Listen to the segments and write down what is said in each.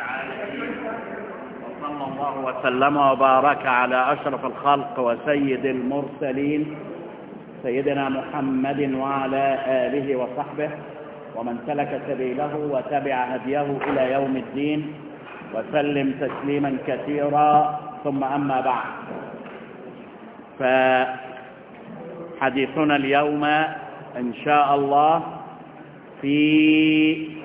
العالمين وصلى الله وسلم وبارك على أشرف الخلق وسيد المرسلين سيدنا محمد وعلى آله وصحبه ومن سلك سبيله وتبع هديه إلى يوم الدين وسلم تسليما كثيرا ثم أما بعد فحديثنا اليوم إن شاء الله في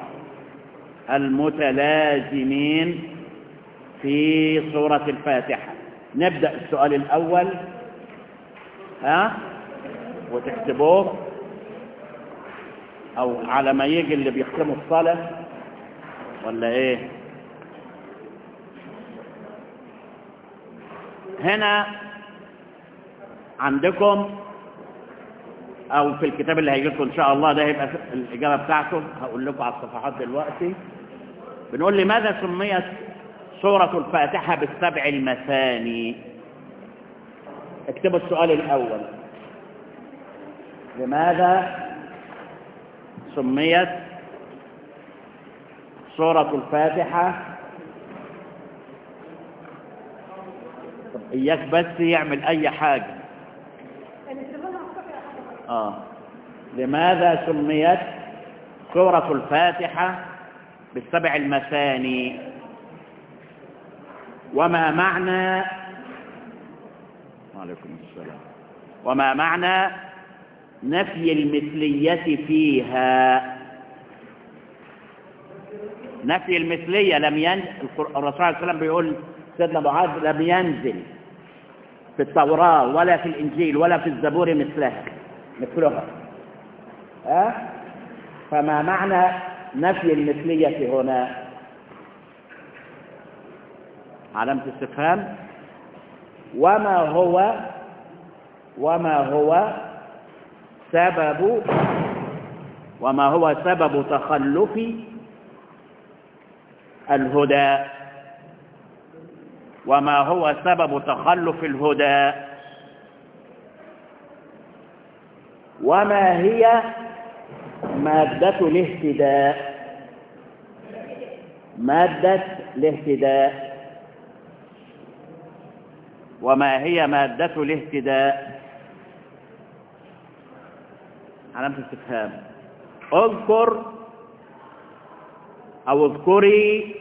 المتلازمين في سورة الفاتحة نبدأ السؤال الأول ها وتكتبوه أو على ما يجي اللي بيختموا الصلاة ولا إيه هنا عندكم او في الكتاب اللي هيجي لكم ان شاء الله ده هيبقى الاجابه بتاعته هقول لكم على الصفحات دلوقتي بنقول لماذا سميت سوره الفاتحه بالسبع المثاني اكتبوا السؤال الاول لماذا سميت سوره الفاتحه طب اياك بس يعمل اي حاجه آه. لماذا سميت سورة الفاتحة بالسبع المثاني وما معنى وعليكم السلام وما معنى نفي المثلية فيها نفي المثلية لم ينزل الرسول صلى الله عليه وسلم بيقول سيدنا معاذ لم ينزل في التوراة ولا في الإنجيل ولا في الزبور مثلها مثلها ها فما معنى نفي المثلية هنا علامة استفهام وما هو وما هو سبب وما هو سبب تخلف الهدى وما هو سبب تخلف الهدى وما هي مادة الاهتداء مادة الاهتداء وما هي مادة الاهتداء علامة استفهام اذكر او اذكري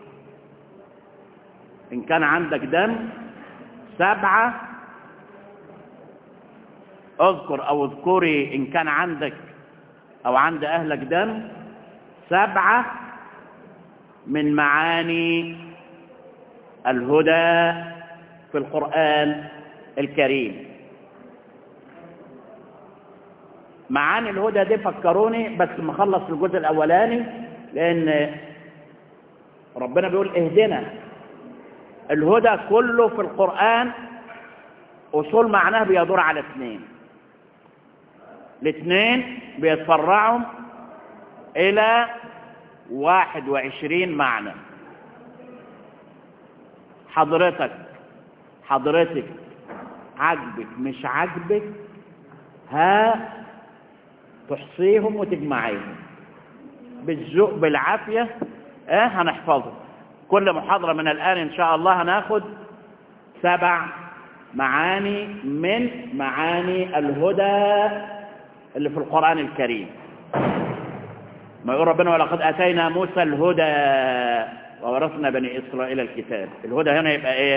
ان كان عندك دم سبعة اذكر او اذكري ان كان عندك او عند اهلك دم سبعة من معاني الهدى في القرآن الكريم معاني الهدى دي فكروني بس مخلص الجزء الاولاني لان ربنا بيقول اهدنا الهدى كله في القرآن اصول معناه بيدور على اثنين الاثنين بيتفرعوا الى واحد وعشرين معنى حضرتك حضرتك عجبك مش عجبك ها تحصيهم وتجمعيهم بالذوق بالعافية اه هنحفظهم كل محاضرة من الآن إن شاء الله هناخد سبع معاني من معاني الهدى اللي في القرآن الكريم ما يقول ربنا ولقد أتينا موسى الهدى وورثنا بني إسرائيل الكتاب الهدى هنا يبقى إيه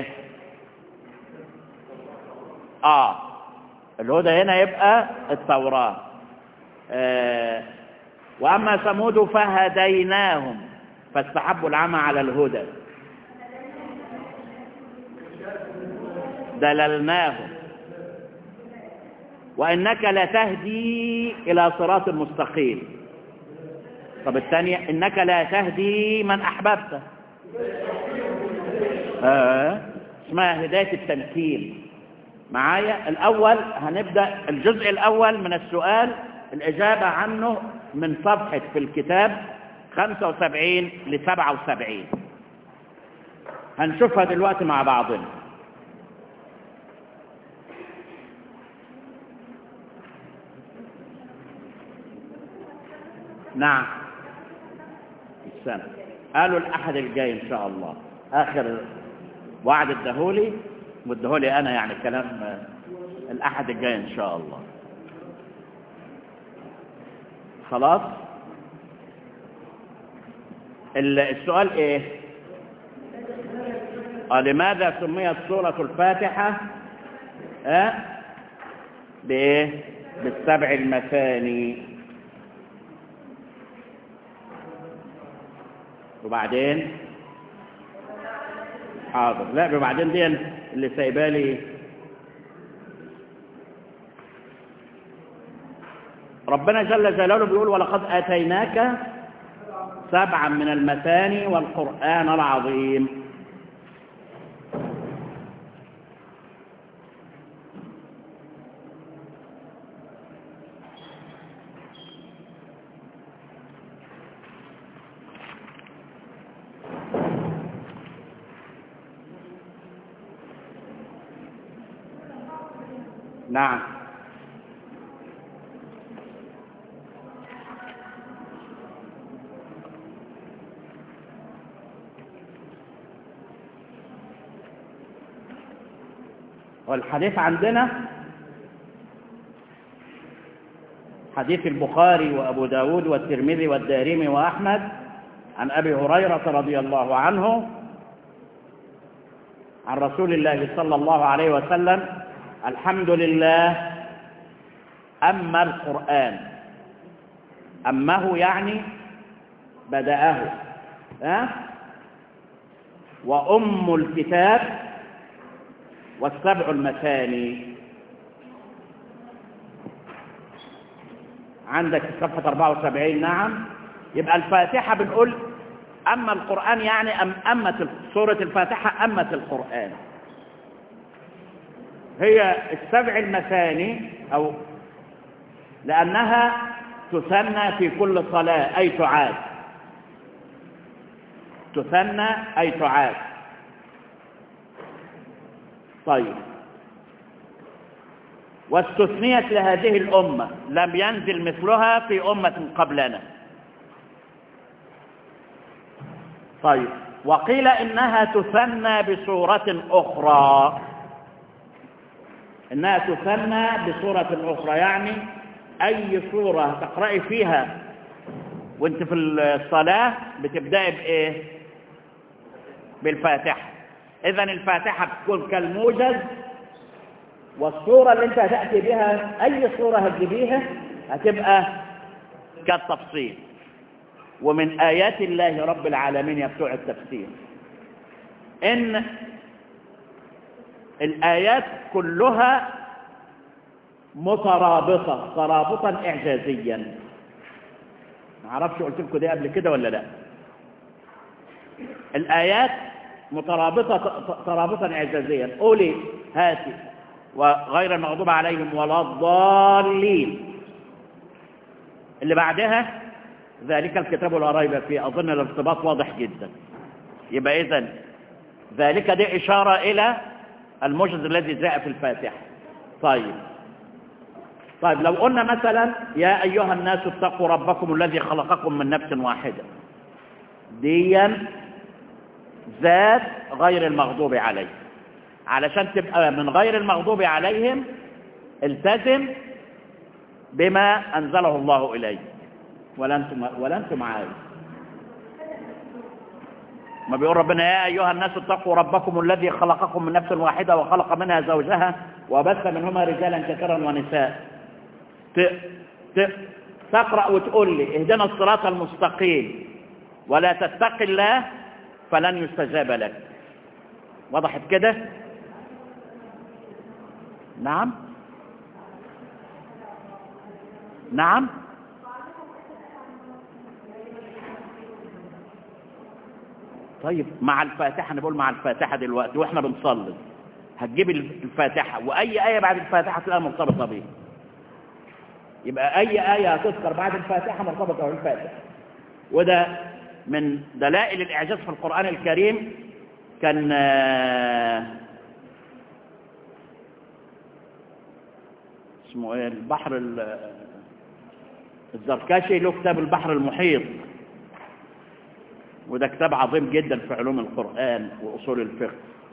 آه الهدى هنا يبقى التوراة آه وأما ثمود فهديناهم فاستحبوا العمى على الهدى دللناهم وإنك لتهدي إلى صراط مستقيم طب الثانية إنك لا تهدي من أحببت آه. اسمها هداية التمكين معايا الأول هنبدأ الجزء الأول من السؤال الإجابة عنه من صفحة في الكتاب 75 ل 77 هنشوفها دلوقتي مع بعضنا نعم السنة قالوا الأحد الجاي إن شاء الله آخر وعد الدهولي والدهولي أنا يعني كلام الأحد الجاي إن شاء الله خلاص السؤال إيه آه لماذا سميت سورة الفاتحة آه بإيه بالسبع المثاني وبعدين حاضر لا وبعدين دي اللي سايبالي ربنا جل جلاله بيقول ولقد آتيناك سبعا من المثاني والقرآن العظيم نعم والحديث عندنا حديث البخاري وأبو داود والترمذي والدارمي وأحمد عن أبي هريرة رضي الله عنه عن رسول الله صلى الله عليه وسلم الحمد لله أما القرآن أمه يعني بدأه أه؟ وأم الكتاب والسبع المثاني عندك صفحة 74 نعم يبقى الفاتحة بنقول أما القرآن يعني أم أمت سورة الفاتحة أمت القرآن هي السبع المثاني أو لأنها تثنى في كل صلاة أي تعاد تثنى أي تعاد طيب واستثنيت لهذه الأمة لم ينزل مثلها في أمة قبلنا طيب وقيل إنها تثنى بصورة أخرى إنها تثنى بصورة أخرى يعني أي صورة تقرأي فيها وانت في الصلاة بتبدأي بإيه بالفاتحة إذا الفاتحة بتكون كالموجز والصورة اللي انت هتأتي بها أي صورة هتجيبيها هتبقى كالتفصيل ومن آيات الله رب العالمين يا بتوع التفسير إن الآيات كلها مترابطة ترابطا إعجازيا ما اعرفش قلت لكم دي قبل كده ولا لا الآيات مترابطة ترابطا إعجازيا قولي هاتي وغير المغضوب عليهم ولا الضالين اللي بعدها ذلك الكتاب لا ريب فيه أظن الارتباط واضح جدا يبقى إذن ذلك دي إشارة إلى الموجز الذي جاء في الفاتحة طيب طيب لو قلنا مثلا يا أيها الناس اتقوا ربكم الذي خلقكم من نفس واحدة ديا ذات غير المغضوب عليه علشان تبقى من غير المغضوب عليهم التزم بما أنزله الله إليه ولا أنتم, ولا أنتم عارف ما بيقول ربنا يا أيها الناس اتقوا ربكم الذي خلقكم من نفس واحدة وخلق منها زوجها وبث منهما رجالا كثيرا ونساء ت... ت... تقرأ وتقول لي اهدنا الصراط المستقيم ولا تتق الله فلن يستجاب لك وضحت كده نعم نعم طيب مع الفاتحة أنا بقول مع الفاتحة دلوقتي وإحنا بنصلي هتجيب الفاتحة وأي آية بعد الفاتحة تلاقيها مرتبطة بيه يبقى أي آية هتذكر بعد الفاتحة مرتبطة بالفاتحة وده من دلائل الإعجاز في القرآن الكريم كان اسمه ايه البحر الزركشي له كتاب البحر المحيط وده كتاب عظيم جدا في علوم القرآن وأصول الفقه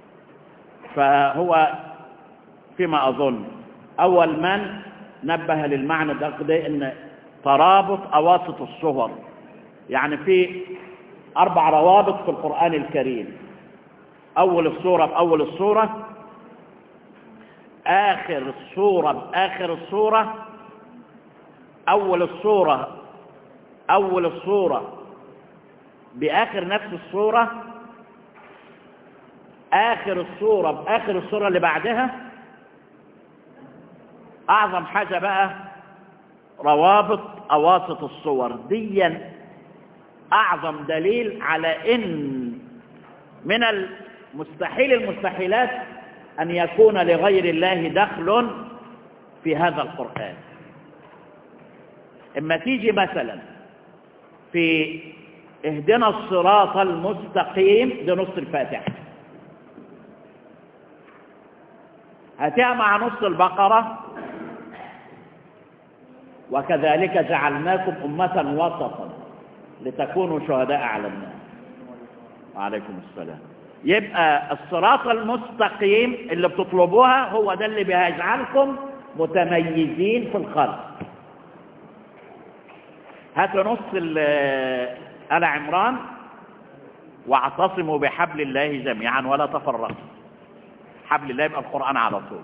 فهو فيما أظن أول من نبه للمعنى ده ده إن ترابط أواسط الصور يعني في أربع روابط في القرآن الكريم أول الصورة بأول الصورة آخر الصورة بآخر الصورة أول الصورة أول الصورة بآخر نفس الصورة آخر الصورة بآخر الصورة اللي بعدها أعظم حاجة بقى روابط أواسط الصور ديا أعظم دليل على إن من المستحيل المستحيلات أن يكون لغير الله دخل في هذا القرآن إما تيجي مثلا في اهدنا الصراط المستقيم دي نص الفاتحة هاتها مع نص البقرة وكذلك جعلناكم أمة وسطا لتكونوا شهداء على الناس وعليكم السلام يبقى الصراط المستقيم اللي بتطلبوها هو ده اللي بيجعلكم متميزين في الخلق هاتوا نص آل عمران واعتصموا بحبل الله جميعا ولا تفرقوا حبل الله يبقى القرآن على طول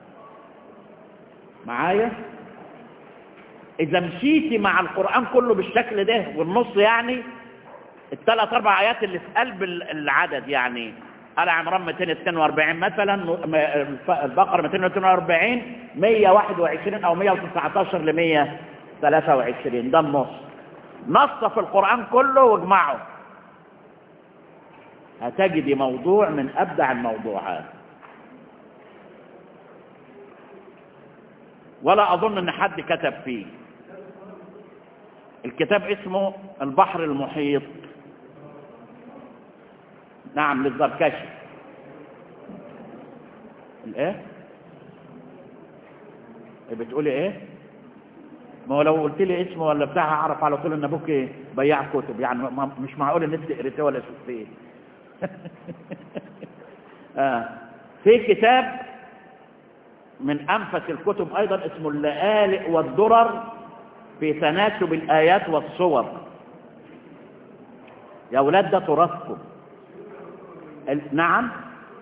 معايا إذا مشيتي مع القرآن كله بالشكل ده والنص يعني الثلاث أربع آيات اللي في قلب العدد يعني آل عمران 242 مثلا البقرة 242 121 أو 119 ل 123 ده النص نص في القرآن كله واجمعه هتجدي موضوع من أبدع الموضوعات ولا أظن أن حد كتب فيه الكتاب اسمه البحر المحيط نعم للزركشي الايه بتقولي ايه ما هو لو قلت لي اسمه ولا بتاع اعرف على طول ان ابوك بياع كتب يعني مش معقول ان انت قريتيه ولا شفتيه آه. في كتاب من انفس الكتب ايضا اسمه اللآلئ والدرر في تناسب الايات والصور يا اولاد ده تراثكم نعم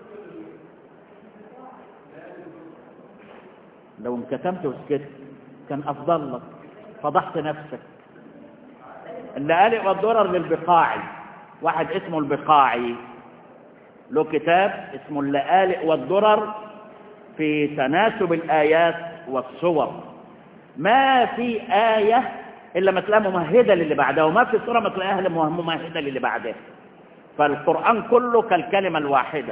لو انكتمت وسكت كان افضل لك فضحت نفسك اللآلئ والدرر للبقاعي واحد اسمه البقاعي له كتاب اسمه اللآلئ والدرر في تناسب الآيات والصور ما في آية إلا ما تلاقيها ممهدة للي بعدها وما في صورة ما تلاقيها ممهدة للي بعدها فالقرآن كله كالكلمة الواحدة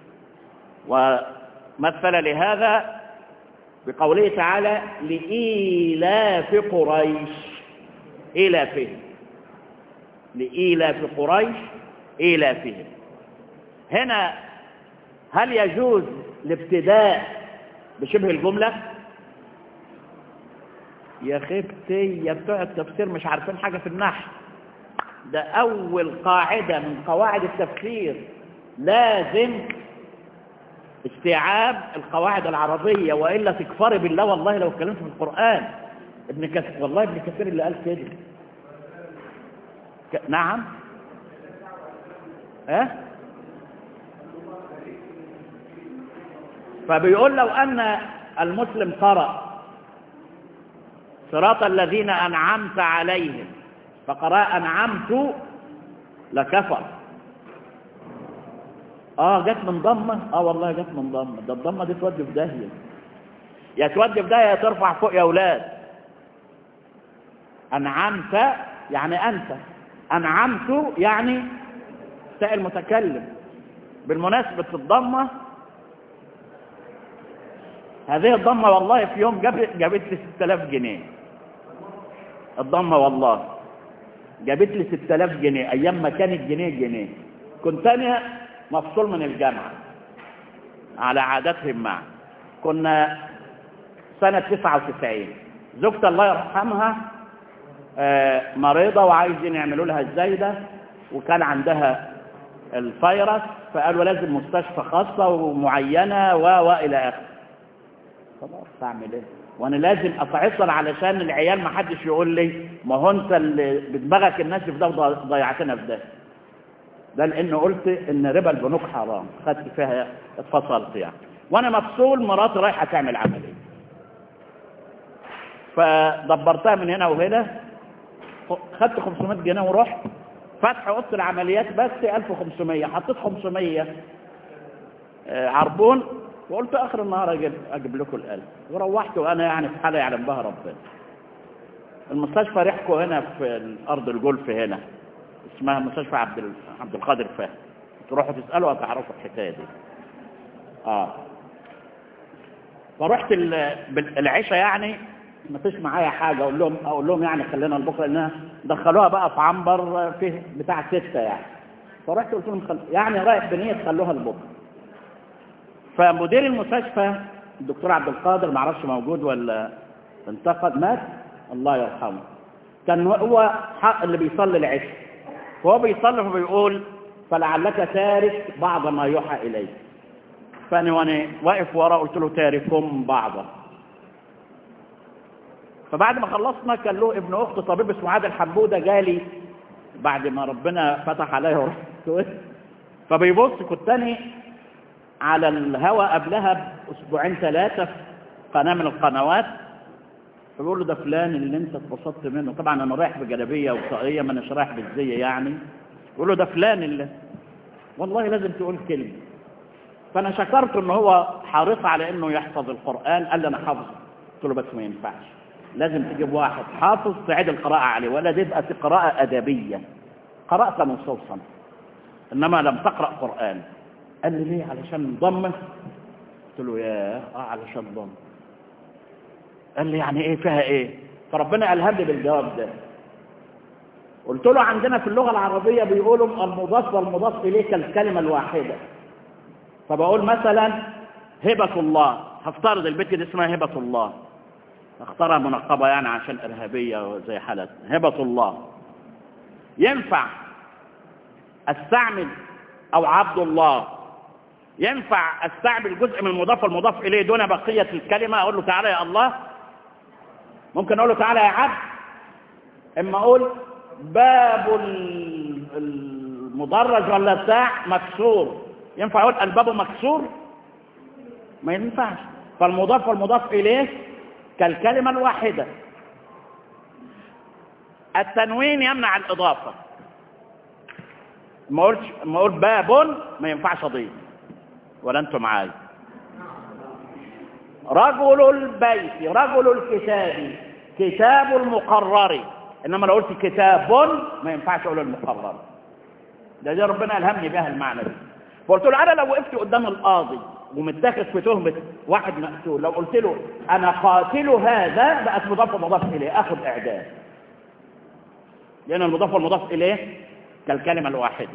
ومثل لهذا بقوله تعالى لإيلاف قريش إيلافهم لإيلاف قريش إيلافهم هنا هل يجوز الابتداء بشبه الجملة يا خبتي يا بتوع التفسير مش عارفين حاجة في النحو ده أول قاعدة من قواعد التفسير لازم استيعاب القواعد العربية وإلا تكفري بالله والله لو اتكلمت في القرآن ابن كثير والله ابن كثير اللي قال كده ك... نعم اه فبيقول لو أن المسلم قرأ صراط الذين أنعمت عليهم فقرأ أنعمت لكفر اه جت من ضمه اه والله جت من ضمه ده الضمه دي تودي في داهيه يا تودي في داهيه يا ترفع فوق يا اولاد انعمت يعني انت انعمت يعني تاء المتكلم بالمناسبه الضمه هذه الضمه والله في يوم جابت جابت لي 6000 جنيه الضمه والله جابت لي 6000 جنيه ايام ما كان الجنيه جنيه كنت انا مفصول من الجامعة على عاداتهم معا كنا سنة 99 زوجتي الله يرحمها مريضة وعايزين يعملوا لها الزايدة وكان عندها الفيروس فقالوا لازم مستشفى خاصة ومعينة و والى اخره خلاص اعمل ايه وانا لازم اتعصر علشان العيال ما حدش يقول لي ما هو انت اللي بدماغك الناس في ده ضيعتنا في ده ده لانه قلت ان ربا البنوك حرام خدت فيها اتفصلت يعني وانا مفصول مراتي رايحه تعمل عمليه فدبرتها من هنا وهنا خدت 500 جنيه ورحت فتح اوضه العمليات بس 1500 حطيت 500 عربون وقلت اخر النهار اجيب اجيب لكم الالف وروحت وانا يعني في حاله يعلم بها ربنا المستشفى ريحكو هنا في ارض الجولف هنا اسمها مستشفى عبد عبد القادر فهد تروحوا تسالوا هتعرفوا الحكايه دي اه فرحت العشاء يعني ما فيش معايا حاجه اقول لهم اقول لهم يعني خلينا لبكره لانها دخلوها بقى في عنبر فيه بتاع سته يعني فرحت قلت لهم خل... يعني رايح بنيه تخلوها لبكره فمدير المستشفى الدكتور عبد القادر ما اعرفش موجود ولا انتقد مات الله يرحمه كان هو حق اللي بيصلي العشاء فهو بيصلي فبيقول فلعلك تارك بعض ما يوحى اليك فانا وانا واقف ورا قلت له تاركهم بعضا فبعد ما خلصنا كان له ابن اخت طبيب اسمه عادل حبوده جالي بعد ما ربنا فتح عليا ورحت فبيبص كنت تاني على الهوا قبلها باسبوعين ثلاثه في قناه من القنوات فبيقول له ده فلان اللي انت اتبسطت منه طبعا انا رايح بجلابيه وطاقيه ما اناش رايح بالزيه يعني بيقول له ده فلان اللي والله لازم تقول كلمه فانا شكرت ان هو حريص على انه يحفظ القران قال لي انا حافظ قلت له بس ما ينفعش لازم تجيب واحد حافظ تعيد القراءه عليه ولا تبقى في قراءه ادبيه قرات نصوصا انما لم تقرا قران قال لي ليه علشان ضمه قلت له يا اه علشان ضمه قال لي يعني ايه فيها ايه فربنا الهم لي بالجواب ده قلت له عندنا في اللغه العربيه بيقولوا المضاف والمضاف اليه كالكلمه الواحده فبقول مثلا هبه الله هفترض البيت دي اسمها هبه الله اختارها منقبه يعني عشان ارهابيه زي حالتنا هبه الله ينفع استعمل او عبد الله ينفع استعمل جزء من المضاف والمضاف اليه دون بقيه الكلمه اقول له تعالى يا الله ممكن اقول له تعالى يا عبد اما اقول باب المدرج ولا بتاع مكسور ينفع اقول الباب مكسور ما ينفعش فالمضاف والمضاف اليه كالكلمه الواحده التنوين يمنع الاضافه ما قلتش ما اقول باب ما ينفعش اضيف ولا انتم معايا رجل البيت رجل الكتاب كتاب المقرر انما لو قلت كتاب ما ينفعش اقول المقرر ده دي ربنا الهمني بها المعنى ده فقلت له انا لو وقفت قدام القاضي ومتاخد في تهمه واحد مقتول لو قلت له انا قاتل هذا بقت مضاف ومضاف اليه اخذ اعدام لان المضاف والمضاف اليه كالكلمه الواحده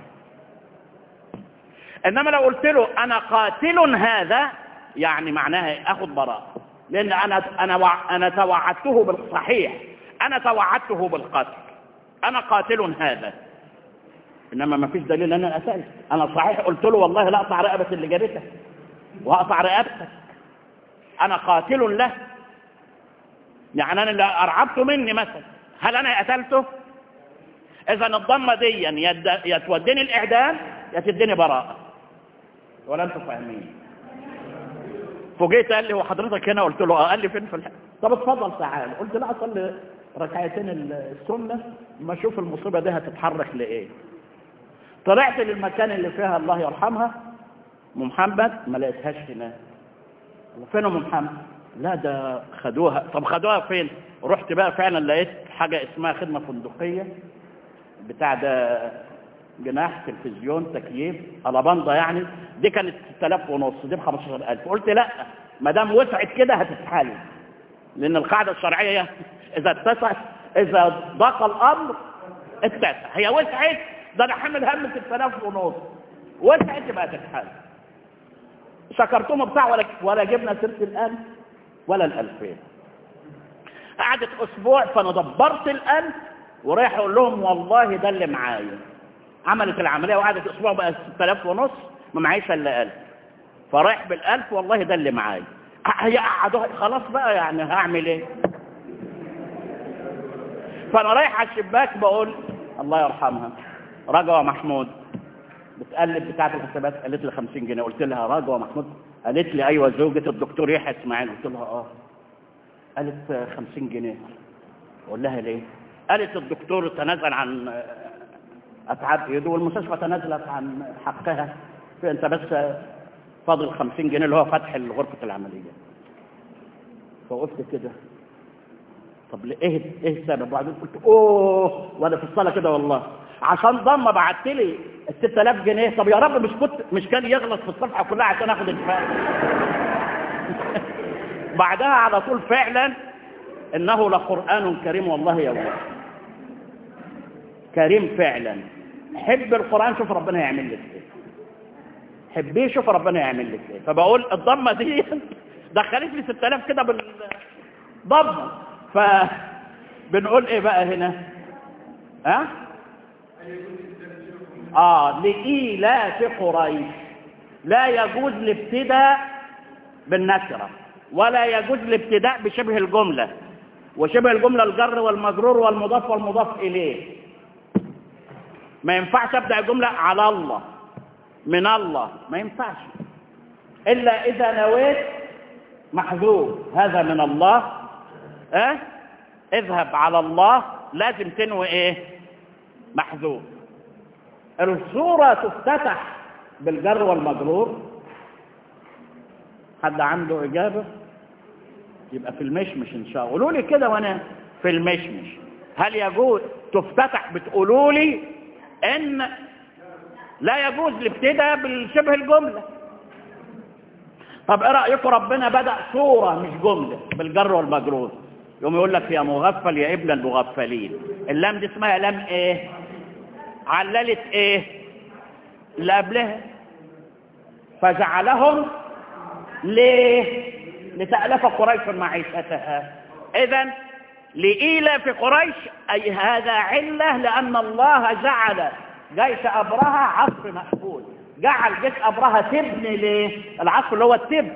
انما لو قلت له انا قاتل هذا يعني معناها اخذ براءه لان انا انا وع انا توعدته بالصحيح انا توعدته بالقتل انا قاتل هذا انما ما فيش دليل ان انا قتلت انا صحيح قلت له والله لا اقطع رقبه اللي جابتك واقطع رقبتك انا قاتل له يعني انا اللي ارعبته مني مثلا هل انا قتلته اذا الضمه دي يا توديني الاعدام يا تديني براءه ولا انتم فاهمين فوجئت قال لي هو حضرتك هنا قلت له اه قال لي فين في الحق طب اتفضل تعال قلت لا اصلي ركعتين السنه ما اشوف المصيبه دي هتتحرك لايه طلعت للمكان اللي فيها الله يرحمها ام محمد ما لقيتهاش هناك فين ام محمد لا ده خدوها طب خدوها فين رحت بقى فعلا لقيت حاجه اسمها خدمه فندقيه بتاع ده جناح تلفزيون تكييف الاباندا يعني دي كانت 6000 ونص دي ب 15000 قلت لا ما دام وسعت كده هتتحل لان القاعده الشرعيه اذا اتسعت اذا ضاق الامر اتسع هي وسعت ده انا حامل هم 6000 ونص وسعت يبقى تتحل شكرتهم بتاع ولا ولا جبنا سيره الالف ولا الالفين قعدت اسبوع فانا دبرت الالف ورايح اقول لهم والله ده اللي معايا عملت العملية وقعدت أسبوع بقى 6000 ونص ما معيش إلا 1000 فرايح بالألف والله ده اللي معايا هي قعدوا خلاص بقى يعني هعمل ايه فانا رايح على الشباك بقول الله يرحمها رجوة محمود بتقلب بتاعة الحسابات قالت لي 50 جنيه قلت لها رجوة محمود قالت لي ايوه زوجة الدكتور يحيى اسماعيل قلت لها اه قالت 50 جنيه اقول لها ليه قالت الدكتور تنازل عن اتعاب ايده والمستشفى تنازلت عن حقها فانت بس فاضل 50 جنيه اللي هو فتح غرفة العملية فوقفت كده طب ايه ايه السبب وبعدين قلت اوه وانا في الصلاه كده والله عشان ضمه بعت لي ال 6000 جنيه طب يا رب مش كنت مش كان يغلط في الصفحه كلها عشان اخد الفرق بعدها على طول فعلا انه لقران كريم والله يا الله كريم فعلا حب القران شوف ربنا يعمل لك ايه حبيه شوف ربنا يعمل لك ايه فبقول الضمه دي دخلت لي 6000 كده بالضمه ف بنقول ايه بقى هنا ها اه لإيلاف قريش لا يجوز الابتداء بالنكره ولا يجوز الابتداء بشبه الجمله وشبه الجمله الجر والمجرور والمضاف والمضاف اليه ما ينفعش ابدا الجمله على الله من الله ما ينفعش إلا إذا نويت محذوف هذا من الله اه اذهب على الله لازم تنوي ايه محذوف الصورة تفتتح بالجر والمجرور حد عنده إجابة يبقى في المشمش إن شاء الله قولوا لي كده وأنا في المشمش هل يجوز تفتتح بتقولوا لي إن لا يجوز الابتداء بالشبه الجملة طب ايه رأيكم ربنا بدأ صورة مش جملة بالجر والمجرور يوم يقول لك يا مغفل يا ابن المغفلين اللام دي اسمها لام ايه عللت ايه اللي قبلها فجعلهم ليه لتألف قريش معيشتها اذا لإيلاف قريش أي هذا علة لأن الله جعل جيش أبرهة عصف مقفول جعل جيش أبرهة تبن ليه العصف اللي هو التبن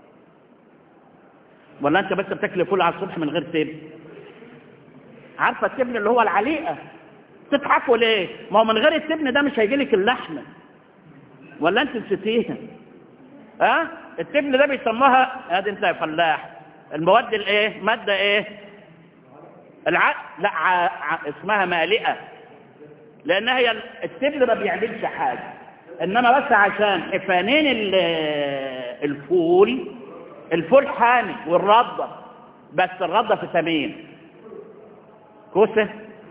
ولا أنت بس بتاكل فول على الصبح من غير تبن عارفة التبن اللي هو العليقة تضحكوا ليه ما هو من غير التبن ده مش هيجي لك اللحمة ولا أنت نسيتيها ها أه؟ التبن ده بيسموها ادي انت يا فلاح المواد الايه ماده ايه الع... لا ع... ع... اسمها مالئه لان هي التبن ما بيعملش حاجه انما بس عشان حفانين الفول الفول حامي والرده بس الرده في ثمين كوسه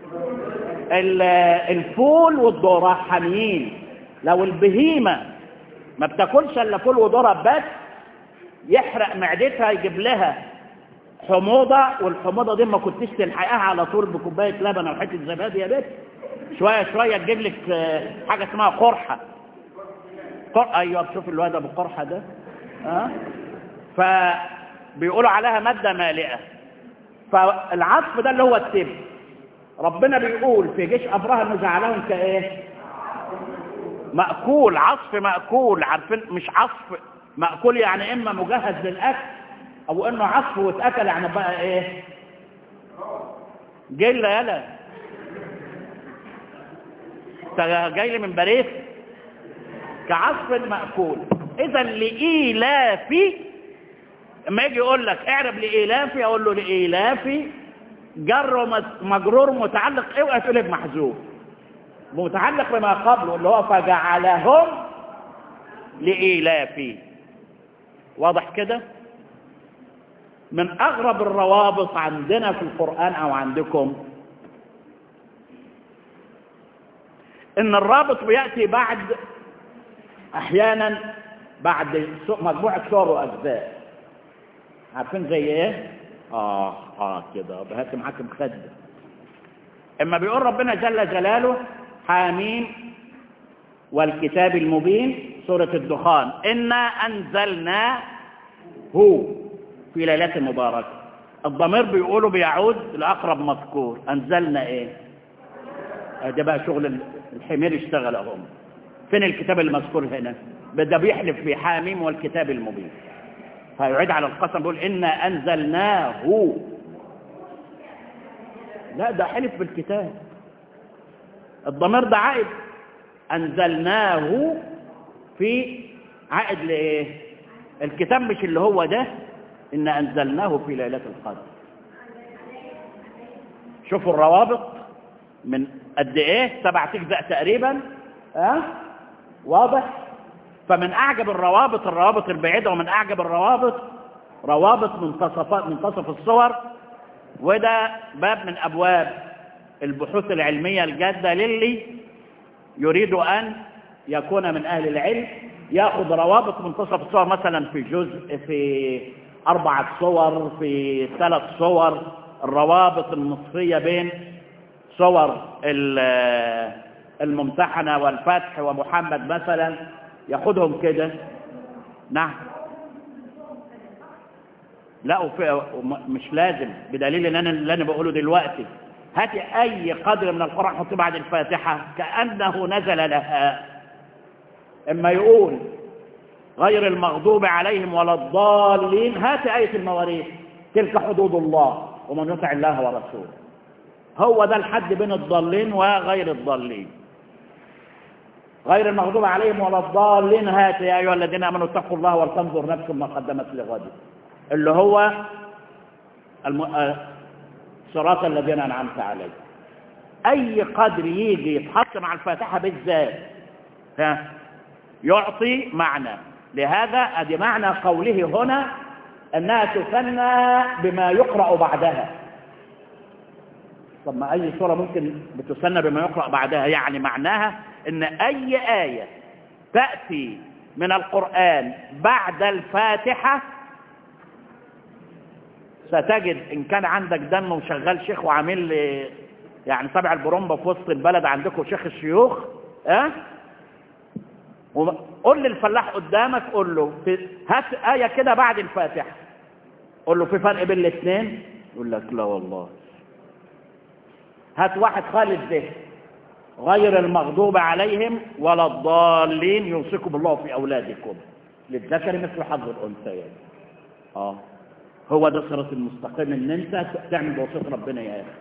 الفول والذره حاميين لو البهيمه ما بتاكلش الا فول وذره بس يحرق معدتها يجيب لها حموضه والحموضه دي ما كنتش تلحقها على طول بكوبايه لبن او حته زبادي يا بنت شويه شويه تجيب لك حاجه اسمها قرحه قر... ايوه بشوف الواد ابو قرحه ده ها أه؟ فبيقولوا عليها ماده مالئه فالعطف ده اللي هو التب ربنا بيقول في جيش ابرهه انه جعلهم كايه مأكول عصف مأكول عارفين مش عصف مأكول يعني إما مجهز للأكل أو إنه عصف واتأكل يعني بقى إيه جيل يلا جاي لي من باريس كعصف مأكول إذا لإيلافي لما يجي يقول لك اعرب لإيلافي أقول له لإيلافي جر مجرور متعلق اوعى تقول بمحذوف متعلق بما قبله اللي هو فجعلهم لإيلافي واضح كده من أغرب الروابط عندنا في القرآن أو عندكم إن الرابط بيأتي بعد أحيانا بعد مجموعة صور وأجزاء عارفين زي إيه؟ آه آه كده بهات معاك مخدة إما بيقول ربنا جل جلاله حاميم والكتاب المبين سورة الدخان إنا أنزلنا هو في ليلة مباركة الضمير بيقولوا بيعود لأقرب مذكور أنزلنا إيه ده بقى شغل الحمير يشتغل اهو فين الكتاب المذكور هنا ده بيحلف بحاميم والكتاب المبين فيعيد على القسم بيقول إنا أنزلناه لا ده حلف بالكتاب الضمير ده عائد أنزلناه في عائد لإيه الكتاب مش اللي هو ده إن أنزلناه في ليلة القدر شوفوا الروابط من قد إيه سبع تجزأ تقريبا ها أه؟ واضح فمن أعجب الروابط الروابط البعيدة ومن أعجب الروابط روابط منتصفات منتصف الصور وده باب من أبواب البحوث العلمية الجادة للي يريد أن يكون من أهل العلم يأخذ روابط منتصف الصور مثلا في جزء في أربعة صور في ثلاث صور الروابط النصفية بين صور الممتحنة والفتح ومحمد مثلا ياخدهم كده نعم لا وفي مش لازم بدليل ان انا اللي انا بقوله دلوقتي هاتي اي قدر من القران حطيه بعد الفاتحه كانه نزل لها اما يقول غير المغضوب عليهم ولا الضالين هات ايه المواريث تلك حدود الله ومن يطع الله ورسوله هو ده الحد بين الضالين وغير الضالين غير المغضوب عليهم ولا الضالين هات يا ايها الذين امنوا اتقوا الله ولتنظر نفس ما قدمت لغد اللي هو الم... صراط الذين انعمت عليهم اي قدر يجي يتحط مع الفاتحه بالذات ها يعطي معنى لهذا ادي معنى قوله هنا انها تثنى بما يقرا بعدها طب ما اي سوره ممكن بتثنى بما يقرا بعدها يعني معناها ان اي ايه تاتي من القران بعد الفاتحه ستجد ان كان عندك دم وشغال شيخ وعامل لي يعني تبع البرومبا في وسط البلد عندكم شيخ الشيوخ ها أه؟ قول للفلاح قدامك قول له هات آية كده بعد الفاتحة قول له في فرق بين الاثنين يقول لك لا والله هات واحد خالد ده غير المغضوب عليهم ولا الضالين يوصيكم الله في أولادكم للذكر مثل حظ الأنثيين اه هو ده الصراط المستقيم ان انت تعمل بوصيه ربنا يا اخي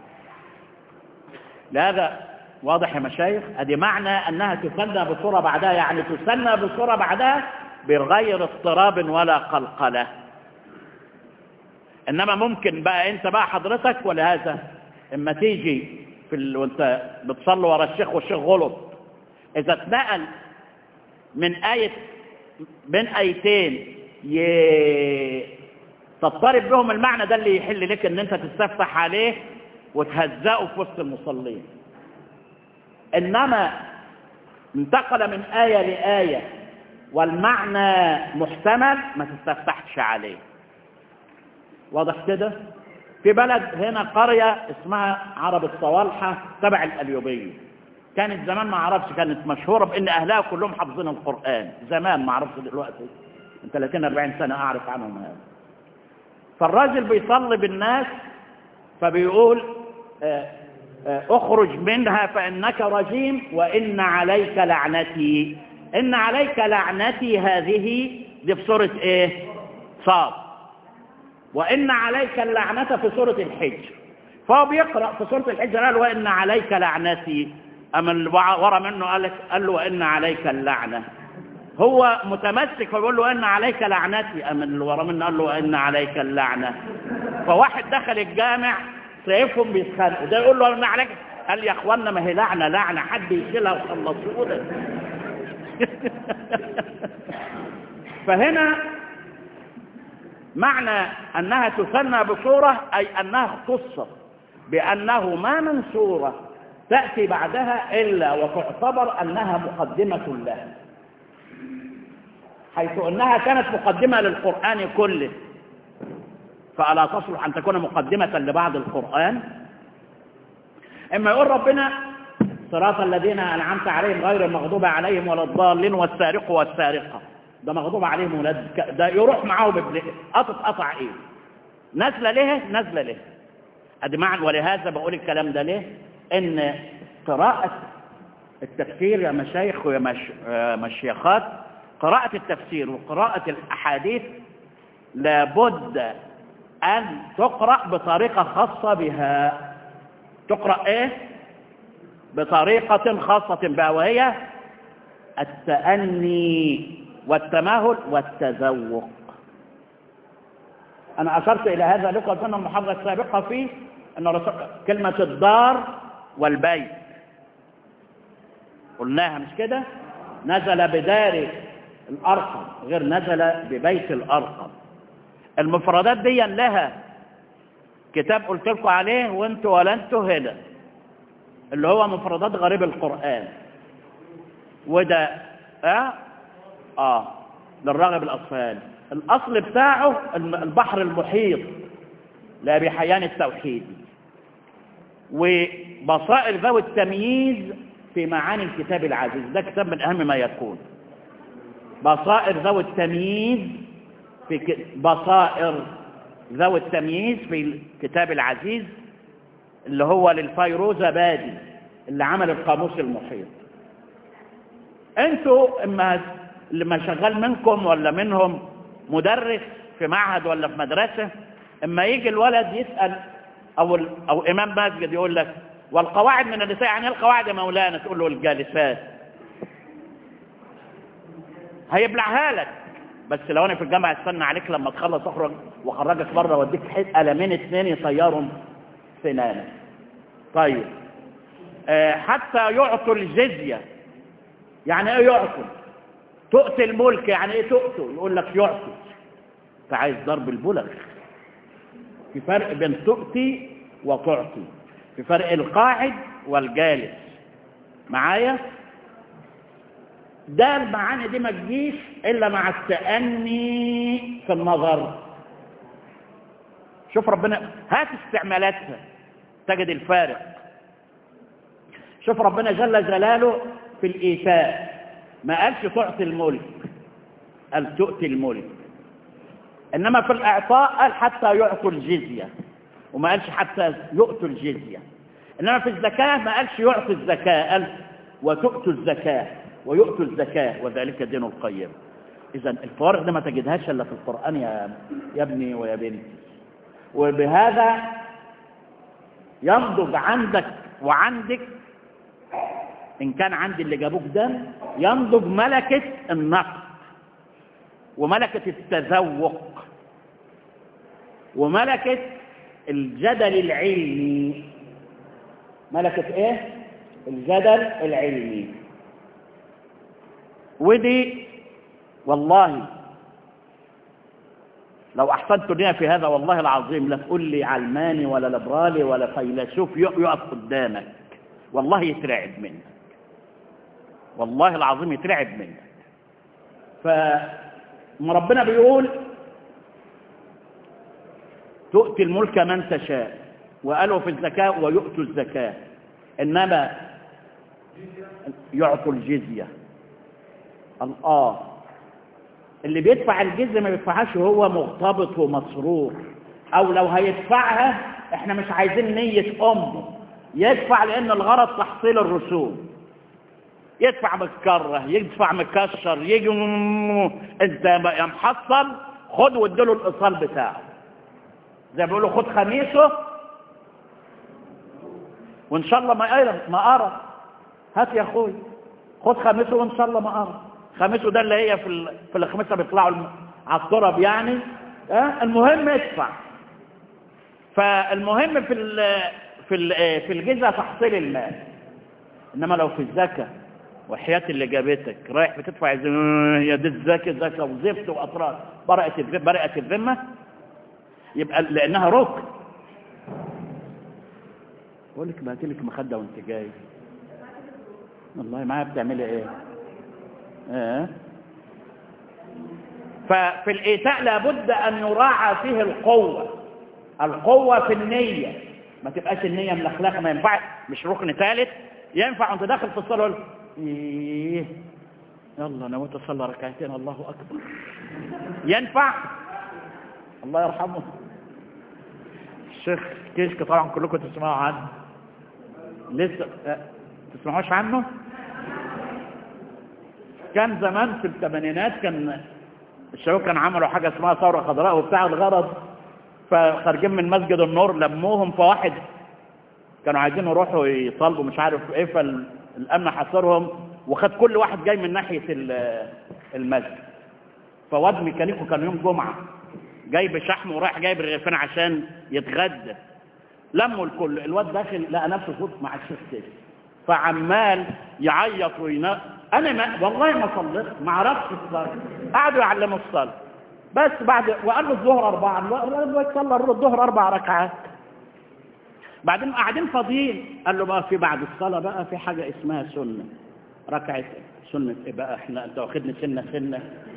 لهذا واضح يا مشايخ ادي معنى انها تثنى بصوره بعدها يعني تثنى بصوره بعدها بغير اضطراب ولا قلقله انما ممكن بقى انت بقى حضرتك ولهذا اما تيجي في ال... وانت بتصلي ورا الشيخ والشيخ غلط اذا اتنقل من آية بين آيتين ي... تضطرب بهم المعنى ده اللي يحل لك ان انت تستفتح عليه وتهزقه في وسط المصلين انما انتقل من آية لآية والمعنى محتمل ما تستفتحش عليه واضح كده في بلد هنا قرية اسمها عرب الصوالحة تبع الأليوبية كانت زمان ما اعرفش كانت مشهورة بان اهلها كلهم حافظين القرآن زمان ما اعرفش دلوقتي من 30 40 سنة اعرف عنهم هذا فالراجل بيصلي بالناس فبيقول آآ آآ اخرج منها فإنك رجيم وإن عليك لعنتي إن عليك لعنتي هذه دي في سورة إيه صاد وإن عليك اللعنة في سورة الحج فهو بيقرأ في سورة الحج قال وإن عليك لعنتي أما اللي ورا منه قال, قال له وإن عليك اللعنة هو متمسك فبيقول له ان عليك لعنتي اما اللي ورا منه قال له ان عليك اللعنه فواحد دخل الجامع شايفهم بيتخانقوا ده يقول له ان عليك قال يا اخوانا ما هي لعنه لعنه حد يشيلها وخلصونا فهنا معنى انها تثنى بصوره اي انها اختصت بانه ما من سوره تاتي بعدها الا وتعتبر انها مقدمه لها حيث أنها كانت مقدمة للقرآن كله فألا تصلح أن تكون مقدمة لبعض القرآن إما يقول ربنا صراط الذين أنعمت عليهم غير المغضوب عليهم ولا الضالين والسارق والسارقة ده مغضوب عليهم ولاد ده يروح معاهم ابن قطع قطع ايه نزل ليه نزل ليه ادي معنى ولهذا بقول الكلام ده ليه ان قراءة التفسير يا مشايخ ويا مش... مشيخات قراءة التفسير وقراءة الأحاديث لابد أن تقرأ بطريقة خاصة بها تقرأ إيه؟ بطريقة خاصة بها وهي التأني والتماهل والتذوق أنا أشرت إلى هذا لقد كنا المحاضرة السابقة فيه أن كلمة الدار والبيت قلناها مش كده نزل بدار الأرقم غير نزل ببيت الأرقم المفردات دي لها كتاب قلت لكم عليه وانتوا ولا انتوا هنا اللي هو مفردات غريب القرآن وده اه اه للراغب الأصفهاني الأصل بتاعه البحر المحيط لأبي حيان التوحيدي وبصائر ذوي التمييز في معاني الكتاب العزيز ده كتاب من أهم ما يكون بصائر ذوي التمييز في ك... بصائر ذوي التمييز في الكتاب العزيز اللي هو للفيروز بادي اللي عمل القاموس المحيط انتوا اما اللي ما شغال منكم ولا منهم مدرس في معهد ولا في مدرسة اما يجي الولد يسأل او, أو امام مسجد يقول لك والقواعد من النساء يعني القواعد يا مولانا تقول له الجالسات هيبلعها لك بس لو انا في الجامعة استنى عليك لما تخلص اخرج واخرجك بره واديك قلمين اتنين يطيرهم سنانك طيب آه حتى يعطوا الجزية يعني ايه يعطوا تؤتي الملك يعني ايه تؤتوا يقول لك يعطوا فعايز ضرب البلغ في فرق بين تؤتي وتعطي في فرق القاعد والجالس معايا ده المعاني دي ما تجيش الا مع التأني في النظر شوف ربنا هات استعمالاتها تجد الفارق شوف ربنا جل جلاله في الإيتاء ما قالش تعطي الملك قال تؤتي الملك إنما في الإعطاء قال حتى يعطوا الجزية وما قالش حتى يؤتوا الجزية إنما في الزكاة ما قالش يعطي الزكاة قال وتؤتوا الزكاة ويؤتوا الزكاة وذلك دين القيم إذا الفوارق دي ما تجدهاش إلا في القرآن يا, يا ابني ويا بنتي وبهذا ينضج عندك وعندك إن كان عندي اللي جابوك ده ينضج ملكة النقد وملكة التذوق وملكة الجدل العلمي ملكة ايه الجدل العلمي ودي والله لو احسنت لنا في هذا والله العظيم لا تقول لي علماني ولا ليبرالي ولا فيلسوف يقف قدامك والله يترعب منك والله العظيم يترعب منك فربنا بيقول تؤتي الملك من تشاء وقالوا في الزكاة ويؤتوا الزكاة إنما يعطوا الجزية الآه اللي بيدفع الجزية ما بيدفعهاش وهو مغتبط ومسرور أو لو هيدفعها احنا مش عايزين نية أمه يدفع لأن الغرض تحصيل الرسوم يدفع متكره يدفع مكشر يجي انت يا محصل خد واديله الايصال بتاعه زي ما بيقولوا خد خميسه وان شاء الله ما ارى ما ارى هات يا اخوي خد خميسه وان شاء الله ما ارى خميسه ده اللي هي في ال... في الخميسه بيطلعوا على التراب يعني اه المهم ادفع فالمهم في ال... في ال... في الجزء تحصيل المال انما لو في الزكاه وحياة اللي جابتك رايح بتدفع يا دي الزكاة زكاة وزفت وأطراف برأت الذمة برأت الذمة يبقى لأنها ركن بقول لك بعت لك مخدة وانت جاي والله معايا بتعملي ايه اه ففي الإيتاء لابد أن يراعى فيه القوة القوة في النية ما تبقاش النية ملخلخة ما ينفع مش ركن ثالث ينفع وانت داخل في الصلاة ايه يلا انا وانت صلى ركعتين الله اكبر ينفع الله يرحمه الشيخ كيشك طبعا كلكم تسمعوا عنه لسه تسمعوش عنه كان زمان في الثمانينات كان الشباب كانوا عملوا حاجة اسمها ثورة خضراء وبتاع الغرض فخارجين من مسجد النور لموهم فواحد كانوا عايزين يروحوا يطالبوا مش عارف ايه فالامن حاصرهم وخد كل واحد جاي من ناحية المسجد فواد ميكانيكو كان يوم جمعة جايب شحم ورايح جايب الرغيفين عشان يتغدى لموا الكل الواد داخل لقى نفسه فوت مع الشيخ كده فعمال يعيط وينا انا ما والله ما صليت ما عرفتش الصلاه قعدوا يعلموا الصلاه بس بعد وقال له الظهر اربعه الواد صلى الظهر اربع ركعات بعدين قاعدين فاضيين قال له بقى في بعد الصلاه بقى في حاجه اسمها سنه ركعه سنه ايه بقى احنا انت واخدني سنه سنه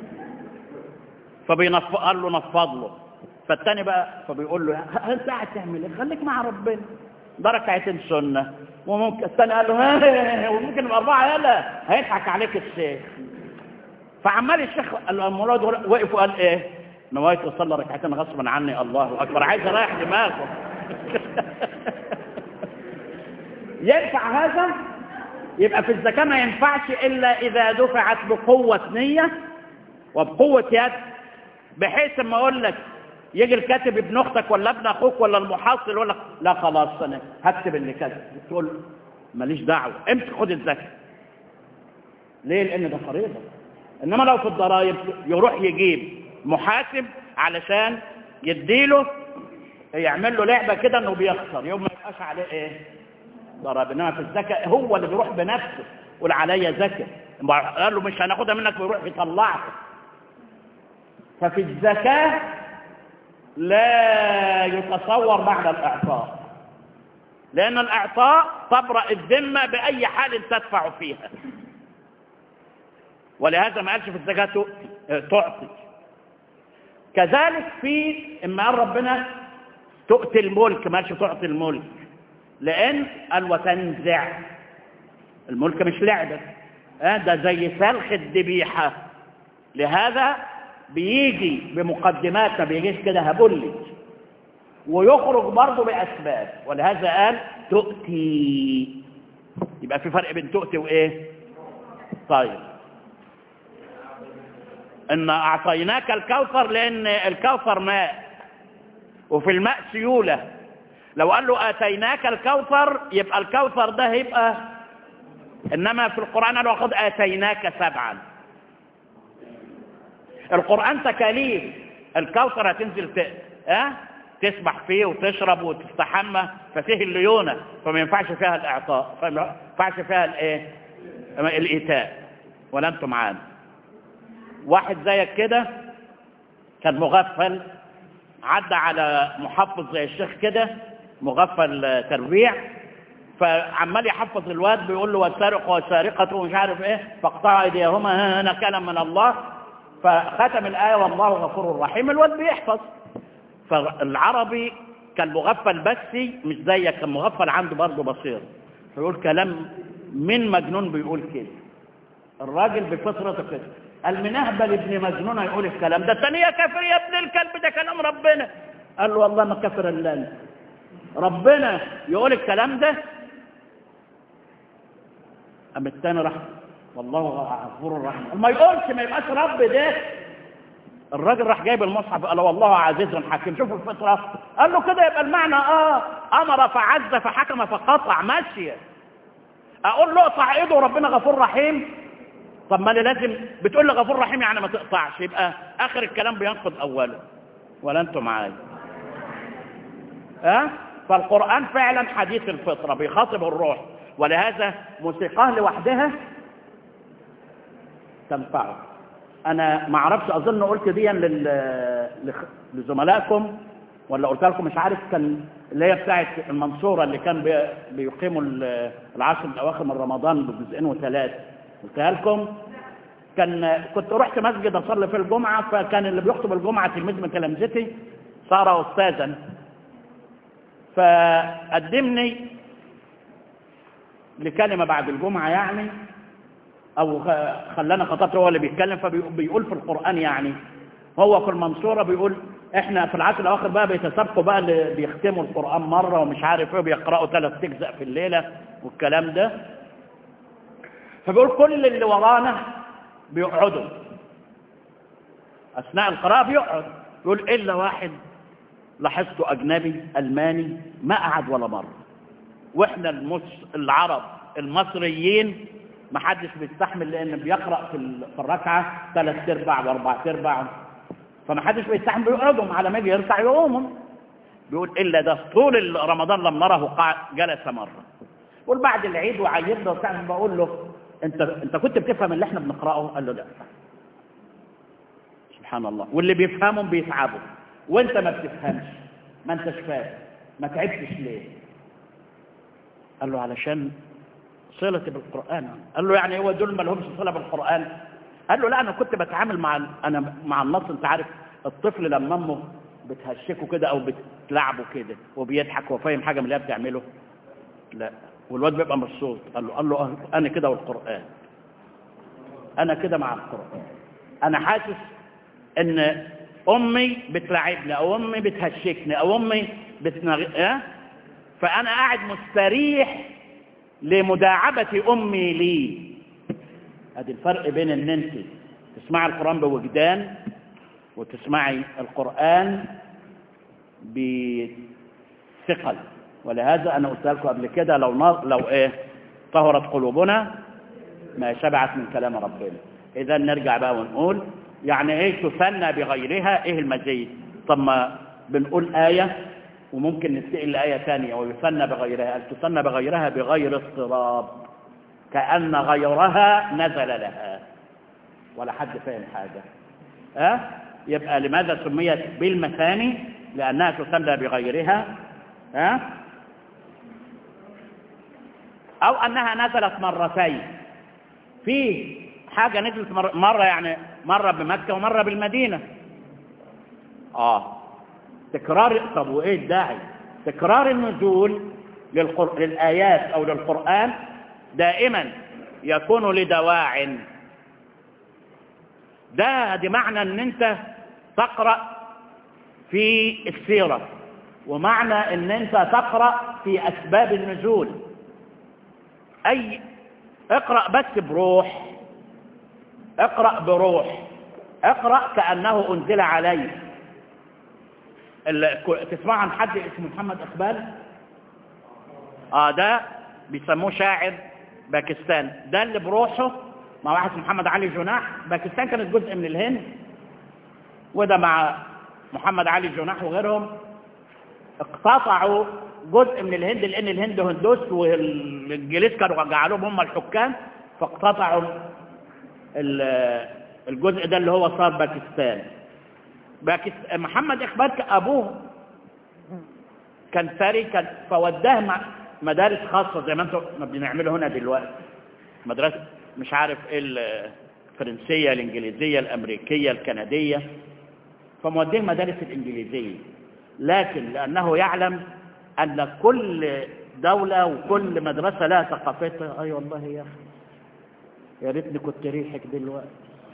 فبينف قال له نفض له فالتاني بقى فبيقول له انت قاعد تعمل ايه خليك مع ربنا ده ركعتين سنه وممكن الثاني قال له ها وممكن الاربعه يلا هيضحك عليك الشيخ فعمال الشيخ المراد وقف وقال ايه نويت اصلي ركعتين غصبا عني الله اكبر عايز اريح دماغه ينفع هذا يبقى في الزكاه ما ينفعش الا اذا دفعت بقوه نيه وبقوه يد بحيث ما اقول لك يجي الكاتب ابن اختك ولا ابن اخوك ولا المحصل يقول لك لا خلاص انا هكتب اللي كتب تقول ماليش دعوه امسك خد الزكاه ليه لان ده فريضه انما لو في الضرائب يروح يجيب محاسب علشان يديله يعمل له لعبه كده انه بيخسر يوم ما يبقاش عليه ايه ضرائب انما في الزكاه هو اللي بيروح بنفسه يقول عليا زكاه قال له مش هناخدها منك ويروح يطلعها ففي الزكاه لا يتصور بعد الإعطاء لأن الإعطاء تبرأ الذمة بأي حال تدفع فيها ولهذا ما قالش في الزكاة تعطي كذلك في إما قال ربنا تؤتي الملك ما قالش تعطي الملك لأن قال وتنزع الملك مش لعبة ده زي سلخ الذبيحة لهذا بيجي بمقدمات ما بيجيش كده هبلج ويخرج برضه بأسباب ولهذا قال تؤتي يبقى في فرق بين تؤتي وإيه طيب إن أعطيناك الكوثر لأن الكوثر ماء وفي الماء سيولة لو قال له آتيناك الكوثر يبقى الكوثر ده هيبقى إنما في القرآن قالوا قد آتيناك سبعا القرآن تكاليف الكوثر هتنزل ت... أه؟ تسبح فيه وتشرب وتستحمى ففيه الليونة فما ينفعش فيها الإعطاء فما ينفعش فيها الإيه الإيتاء ولا أنتم معانا واحد زيك كده كان مغفل عدى على محفظ زي الشيخ كده مغفل تربيع فعمال يحفظ الواد بيقول له والسارق والسارقة ومش عارف ايه فاقطعوا ايديهما هنا كلام من الله فختم الآية والله غفور رحيم الواد بيحفظ فالعربي كان مغفل بس مش زيك كان مغفل عنده برضه بصير فيقول كلام من مجنون بيقول كده الراجل بفطرته كده المنهبل ابن مجنون يقول الكلام ده الثاني يا كافر يا ابن الكلب ده كلام ربنا قال له والله ما كافر الا انت ربنا يقول الكلام ده أم الثاني راح والله غفور رحيم ما يقولش ما يبقاش رب ده الراجل راح جايب المصحف قال والله عزيز حكيم شوفوا الفطرة قال له كده يبقى المعنى اه امر فعز فحكم فقطع ماشية اقول له اقطع ايده وربنا غفور رحيم طب ما لازم بتقول لي غفور رحيم يعني ما تقطعش يبقى اخر الكلام بينقض اوله ولا انتم معايا ها أه؟ فالقرآن فعلا حديث الفطرة بيخاطب الروح ولهذا موسيقاه لوحدها تنفعه انا ما اعرفش اظن قلت دي لل... لزملائكم ولا قلت لكم مش عارف كان اللي هي بتاعت المنصورة اللي كان بي... بيقيموا العشر الاواخر من رمضان بجزئين وثلاث قلتها لكم كان كنت رحت مسجد اصلي في الجمعة فكان اللي بيخطب الجمعة تلميذ من تلامذتي صار استاذا فقدمني لكلمة بعد الجمعة يعني أو خلانا خطبت هو اللي بيتكلم فبيقول في القرآن يعني هو في المنصورة بيقول احنا في العشر الأواخر بقى بيتسابقوا بقى اللي بيختموا القرآن مرة ومش عارف ايه بيقرأوا ثلاث تجزأ في الليلة والكلام ده فبيقول كل اللي ورانا بيقعدوا أثناء القراءة بيقعد يقول إلا واحد لاحظته أجنبي ألماني ما قعد ولا مرة وإحنا المس... العرب المصريين ما حدش بيستحمل لأن بيقرأ في ال- في الركعة ثلاث أرباع وأربع أرباع فما حدش بيستحمل بيقعدهم على ما يجي يركع يقومهم بيقول إلا ده طول رمضان لم نره قاعد جلس مرة يقول بعد العيد وعيدنا وبتاع بقول له انت انت كنت بتفهم اللي احنا بنقراه قال له لا سبحان الله واللي بيفهمهم بيتعبوا وانت ما بتفهمش ما انتش فاهم ما تعبتش ليه قال له علشان صلتي بالقران قال له يعني هو دول ما لهمش صله بالقران قال له لا انا كنت بتعامل مع ال- انا مع النص انت عارف الطفل لما امه بتهشكه كده او بتلعبه كده وبيضحك وفاهم حاجه من اللي هي بتعمله لا والواد بيبقى مبسوط قال له قال له أه، انا كده والقران انا كده مع القران انا حاسس ان امي بتلعبني او امي بتهشكني او امي بتنغ... اه؟ فانا قاعد مستريح لمداعبه امي لي ادي الفرق بين ان انت تسمعي القران بوجدان وتسمعي القران بثقل ولهذا انا قلت لكم قبل كده لو نار لو ايه طهرت قلوبنا ما شبعت من كلام ربنا اذا نرجع بقى ونقول يعني ايه تثنى بغيرها ايه المزيد طب ما بنقول ايه وممكن ننتقل لايه ثانيه ويثنى بغيرها قال تثنى بغيرها بغير اضطراب كان غيرها نزل لها ولا حد فاهم حاجه أه؟ يبقى لماذا سميت بالمثاني لانها تثنى بغيرها أه؟ او انها نزلت مرتين في حاجة نزلت مر- مرة يعني مرة بمكة ومرة بالمدينة اه تكرار طب وايه الداعي تكرار النزول للقر... للآيات او للقرآن دائما يكون لدواع ده دي معنى ان انت تقرأ في السيرة ومعنى ان انت تقرأ في اسباب النزول اي اقرأ بس بروح اقرأ بروح اقرأ كأنه أنزل عليك ال- ك- تسمع عن حد اسمه محمد إقبال اه ده بيسموه شاعر باكستان ده اللي بروحه مع واحد اسمه محمد علي جناح باكستان كانت جزء من الهند وده مع محمد علي جناح وغيرهم اقتطعوا جزء من الهند لان الهند هندوس والانجليز كانوا جعلوهم هم الحكام فاقتطعوا ال- الجزء ده اللي هو صار باكستان باكست... محمد اقبال ك- ابوه كان ثري كان فوداه مع مدارس خاصه زي ما انتم ما بنعمله هنا دلوقتي مدرسه مش عارف ايه الفرنسيه الانجليزيه الامريكيه الكنديه فموديه مدارس الانجليزيه لكن لانه يعلم ان كل دوله وكل مدرسه لها ثقافتها اي والله يا اخي يا ريتني كنت ريحك دلوقتي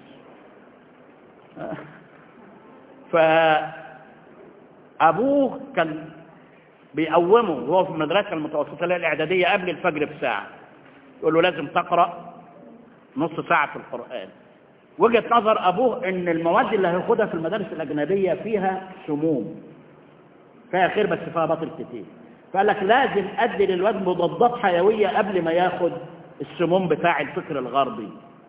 فأبوه كان بيقومه وهو في المدرسة المتوسطة اللي هي الإعدادية قبل الفجر بساعة يقول له لازم تقرأ نص ساعة في القرآن وجهة نظر أبوه إن المواد اللي هياخدها في المدارس الأجنبية فيها سموم فيها خير بس فيها باطل كتير فقال لك لازم أدي للواد مضادات حيوية قبل ما ياخد السموم بتاع الفكر الغربي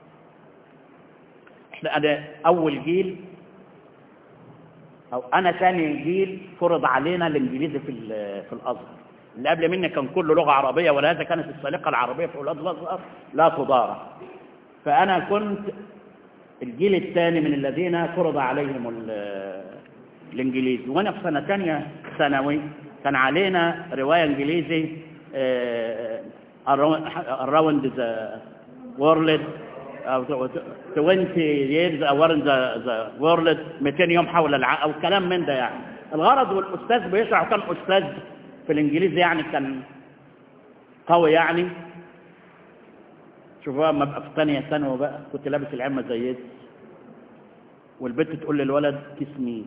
احنا انا اول جيل او انا ثاني جيل فرض علينا الانجليزي في ال- في الازهر اللي قبل مني كان كله لغه عربيه ولهذا كانت السالقه العربيه في اولاد الازهر لا تضارع فانا كنت الجيل الثاني من الذين فرض عليهم ال- الانجليزي وانا في سنه ثانيه ثانوي كان علينا روايه انجليزي around the world أو 20 years around the, the world 200 يوم حول العالم أو كلام من ده يعني الغرض والأستاذ بيشرح وكان أستاذ في الإنجليزي يعني كان قوي يعني شوفوا اما ابقى في ثانيه ثانوي بقى كنت لابس العمه زي دي والبنت تقول للولد كيس مين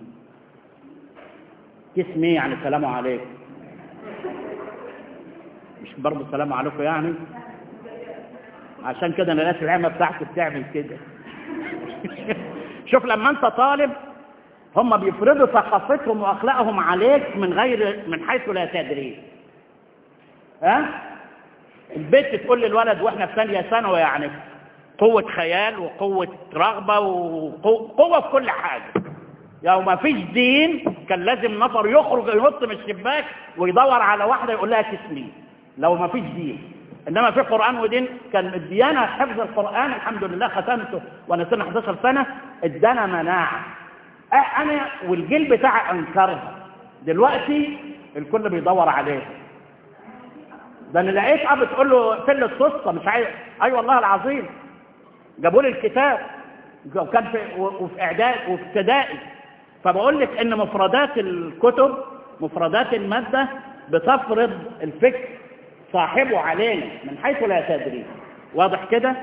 كيس مين يعني سلام عليكم مش برضه السلام عليكم يعني عشان كده انا ناس العامه بتاعتي بتعمل كده شوف لما انت طالب هم بيفرضوا ثقافتهم واخلاقهم عليك من غير من حيث لا تدري ها البنت تقول للولد واحنا في ثانيه ثانوي يعني قوه خيال وقوه رغبه وقوه في كل حاجه لو ما فيش دين كان لازم نفر يخرج ينط من الشباك ويدور على واحده يقول لها تسمي لو ما فيش دين انما في قران ودين كان الديانه حفظ القران الحمد لله ختمته وانا سنه 11 سنه ادانا مناعه انا والجيل بتاعي انكرها دلوقتي الكل بيدور عليها ده انا لقيت اب تقول له فل الصصه مش عايز اي أيوة والله العظيم جابوا لي الكتاب وكان في وفي اعداد وفي ابتدائي فبقول لك ان مفردات الكتب مفردات الماده بتفرض الفكر صاحبه علينا من حيث لا تدري واضح كده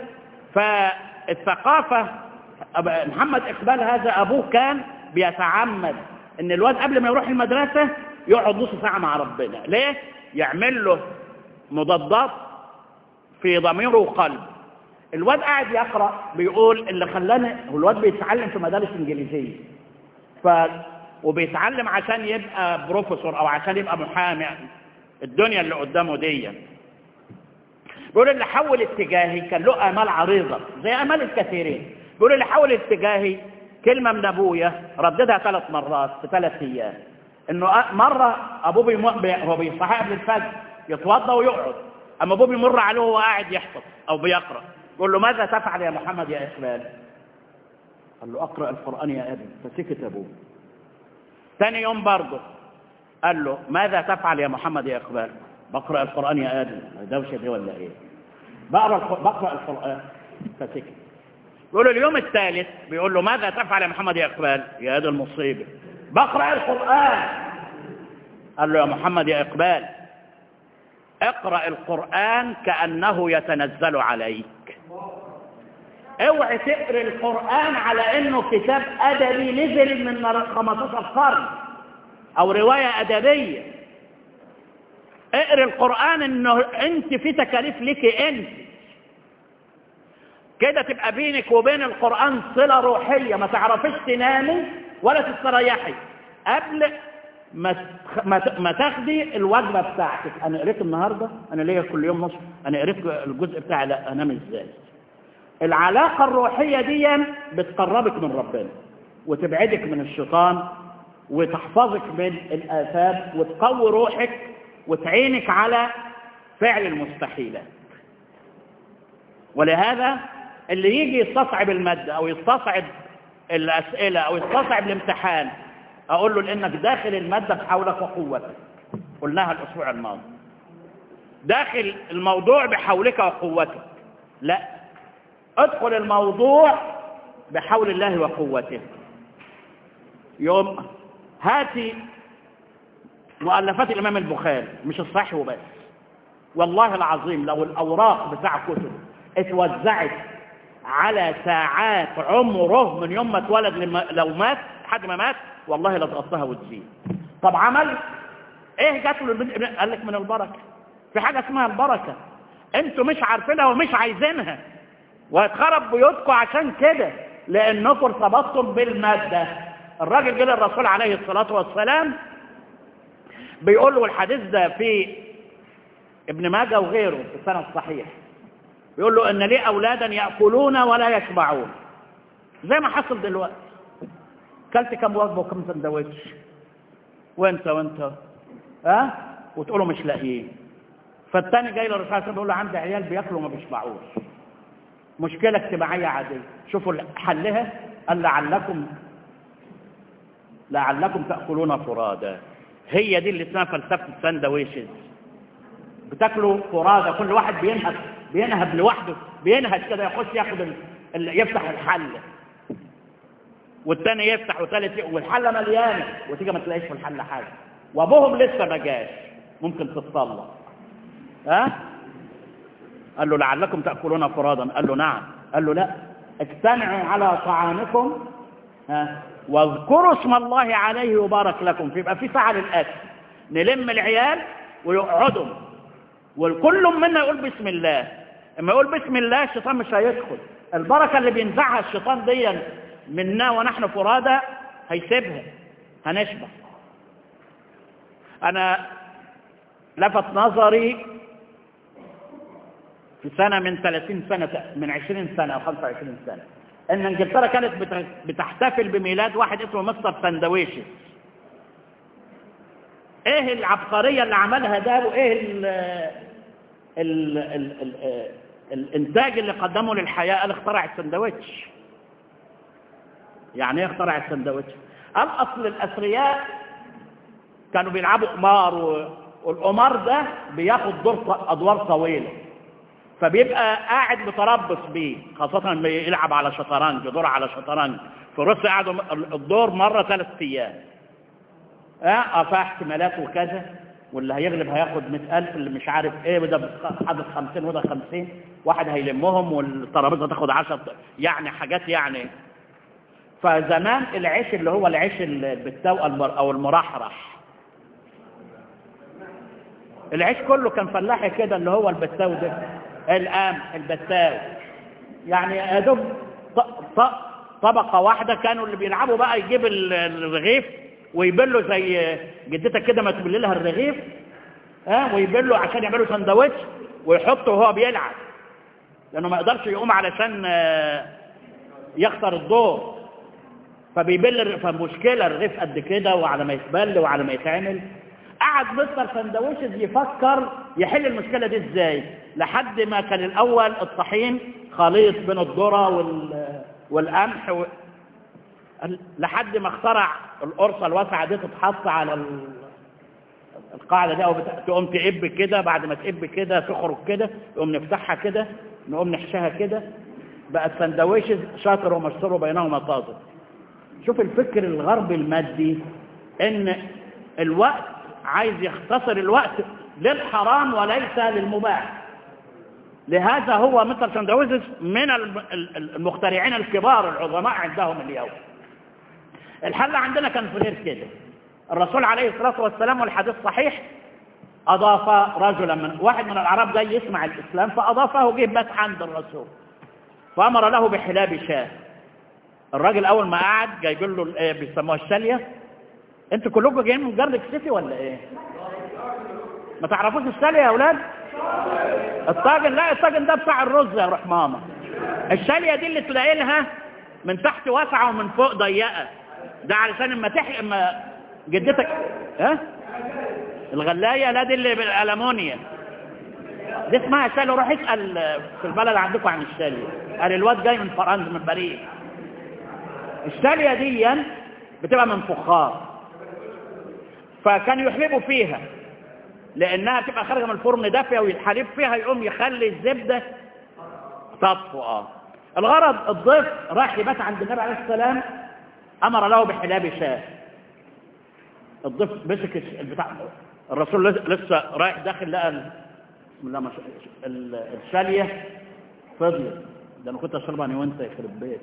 فالثقافه محمد اقبال هذا ابوه كان بيتعمد ان الواد قبل ما يروح المدرسه يقعد نص ساعه مع ربنا ليه يعمل له مضادات في ضميره وقلبه الواد قاعد يقرا بيقول اللي خلاني هو الواد بيتعلم في مدارس انجليزيه ف وبيتعلم عشان يبقى بروفيسور او عشان يبقى محامي الدنيا اللي قدامه دي بيقول اللي حول اتجاهي كان له امال عريضه زي امال الكثيرين بيقول اللي حول اتجاهي كلمه من ابويا رددها ثلاث مرات في ثلاث ايام انه مره ابوه بيم... هو بيصحى قبل الفجر يتوضا ويقعد اما ابوه بيمر عليه وهو قاعد يحفظ او بيقرا يقول له ماذا تفعل يا محمد يا اقبال قال له اقرا القران يا ابي فسكت ابوه ثاني يوم برضه قال له ماذا تفعل يا محمد يا اقبال بقرا القران يا ادم دوشه دي ولا ايه بقرا بقرا القران فسكت يقول له اليوم الثالث بيقول له ماذا تفعل يا محمد يا اقبال يا هذا المصيبه بقرا القران قال له يا محمد يا اقبال اقرا القران كانه يتنزل عليك اوعي تقرا القران على انه كتاب ادبي نزل من 15 قرن او روايه ادبيه اقرا القران انه انت في تكاليف لك انت كده تبقى بينك وبين القران صله روحيه ما تعرفيش تنامي ولا تستريحي قبل ما ما تاخدي الوجبه بتاعتك انا قريت النهارده انا ليا كل يوم نص انا قريت الجزء بتاعي لا انام ازاي العلاقه الروحيه دي بتقربك من ربنا وتبعدك من الشيطان وتحفظك من الآثام وتقوي روحك وتعينك على فعل المستحيلات ولهذا اللي يجي يستصعب المادة أو يستصعب الأسئلة أو يستصعب الامتحان أقول له لأنك داخل المادة بحولك وقوتك قلناها الأسبوع الماضي داخل الموضوع بحولك وقوتك لا ادخل الموضوع بحول الله وقوته يوم هاتي مؤلفات الإمام البخاري مش الصحيح وبس والله العظيم لو الأوراق بتاع كتب اتوزعت على ساعات عمره من يوم ما اتولد لما لو مات لحد ما مات والله لا تغطاها وتزيد طب عمل ايه جات له قال لك من البركه في حاجه اسمها البركه انتوا مش عارفينها ومش عايزينها وهتخرب بيوتكم عشان كده لانكم ارتبطتم بالماده الراجل جه للرسول عليه الصلاه والسلام بيقول له الحديث ده في ابن ماجه وغيره في السنه الصحيح بيقول له ان لي اولادا ياكلون ولا يشبعون زي ما حصل دلوقتي كلت كم وجبه وكم سندوتش وانت وانت ها أه؟ وتقولوا مش لاقيين فالتاني جاي للرسول صلى الله عليه وسلم بيقول له عندي عيال بياكلوا وما بيشبعوش مشكله اجتماعيه عاديه شوفوا حلها قال لعلكم لعلكم تاكلون فرادا هي دي اللي اسمها فلسفه الساندويشز بتاكلوا فرادا كل واحد بينهب بينهب لوحده بينهب كده يخش ياخد ال... ال... يفتح الحله والتاني يفتح وثالث والحله مليانه وتيجي ما تلاقيش في الحله حاجه وابوهم لسه ما جاش ممكن تتصلى ها قال له لعلكم تاكلون فرادا قال له نعم قال له لا اجتمعوا على طعامكم ها واذكروا اسم الله عليه يبارك لكم فيبقى في ساعه للاكل نلم العيال ويقعدوا والكل منا يقول بسم الله اما يقول بسم الله الشيطان مش هيدخل البركة اللي بينزعها الشيطان دي منا ونحن فرادى هيسيبها هنشبع انا لفت نظري في سنة من 30 سنة من 20 سنة أو 25 سنة إن إنجلترا كانت بتحتفل بميلاد واحد اسمه مستر ساندويشز إيه العبقرية اللي عملها ده وإيه ال ال ال ال الإنتاج اللي قدمه للحياة قال اخترع السندوتش يعني إيه اخترع السندوتش؟ قال أصل الأثرياء كانوا بيلعبوا قمار والقمار ده بياخد دور أدوار طويلة فبيبقى قاعد متربص بيه خاصة لما يلعب على شطرنج دور على شطرنج في روسيا قعدوا الدور مرة ثلاث أيام اه فيها احتمالات وكذا واللي هيغلب هياخد 100000 اللي مش عارف ايه وده حدث 50 وده 50 واحد هيلمهم والترابيزه تاخد 10 يعني حاجات يعني فزمان العيش اللي هو العيش بالتوأ او المرحرح العيش كله كان فلاحي كده اللي هو البتاو ده القمح البتاو يعني يا دوب طبقة واحدة كانوا اللي بيلعبوا بقى يجيب الرغيف ويبله زي جدتك كده ما تبل لها الرغيف ها ويبله عشان يعملوا سندوتش ويحطه وهو بيلعب لانه ما يقدرش يقوم علشان يخسر الدور فبيبل فمشكلة الرغيف قد كده وعلى ما يتبل وعلى ما يتعمل قعد مستر سندويشز يفكر يحل المشكلة دي ازاي لحد ما كان الاول الطحين خليط بين الذره وال... والقمح و... لحد ما اخترع القرصة الواسعة دي تتحط على ال... القاعدة دي أو بت... تقوم تقب كده بعد ما تقب كده تخرج كده نقوم نفتحها كده نقوم نحشيها كده بقى السندويشز شاطر ومشطر بينهما طازج شوف الفكر الغربي المادي ان الوقت عايز يختصر الوقت للحرام وليس للمباح لهذا هو مثل سندويشز من المخترعين الكبار العظماء عندهم اليوم الحل عندنا كان في غير كده الرسول عليه الصلاة والسلام والحديث صحيح أضاف رجلا من واحد من العرب جاي يسمع الإسلام فأضافه جه بات عند الرسول فأمر له بحلاب شاه الراجل أول ما قعد جاي يقول له إيه بيسموها الشالية انتوا كلكم جايين من جارلك سيتي ولا ايه ما تعرفوش الشالية يا أولاد الطاجن لا الطاجن ده بتاع الرز يا روح ماما الشالية دي اللي تلاقي لها من تحت واسعة ومن فوق ضيقة ده علشان اما تحي اما جدتك ها الغلاية لا دي اللي بالألمونيا دي اسمها شالية روح اسأل في البلد عندكم عن الشالية قال الواد جاي من فرنسا من باريس الشالية دي بتبقى من فخار فكانوا يحلبوا فيها لانها تبقى خارجه من الفرن دافيه والحليب فيها يقوم يخلي الزبده تطفو اه الغرض الضيف راح يبات عند النبي عليه السلام امر له بحلاب شاه الضيف مسك البتاع الرسول لسه رايح داخل لقى بسم الله ما شاء الشاليه فضلت ده انا كنت اشربها انا وانت يخرب بيتك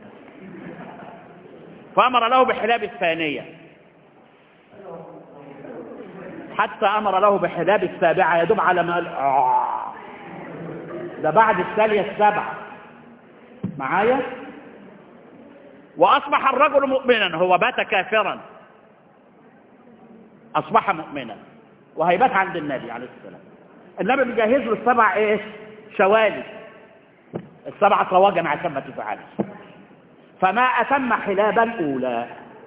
فامر له بحلاب الثانيه حتى أمر له بحلاب السابعة يدوب على ما قال آه ده بعد الثانية السبعة معايا وأصبح الرجل مؤمنا هو بات كافرا أصبح مؤمنا وهيبات عند النبي عليه السلام النبي بيجهز له السبع ايه شوالي السبع طواجن عشان ما تزعلش فما أتم حلابا الأولى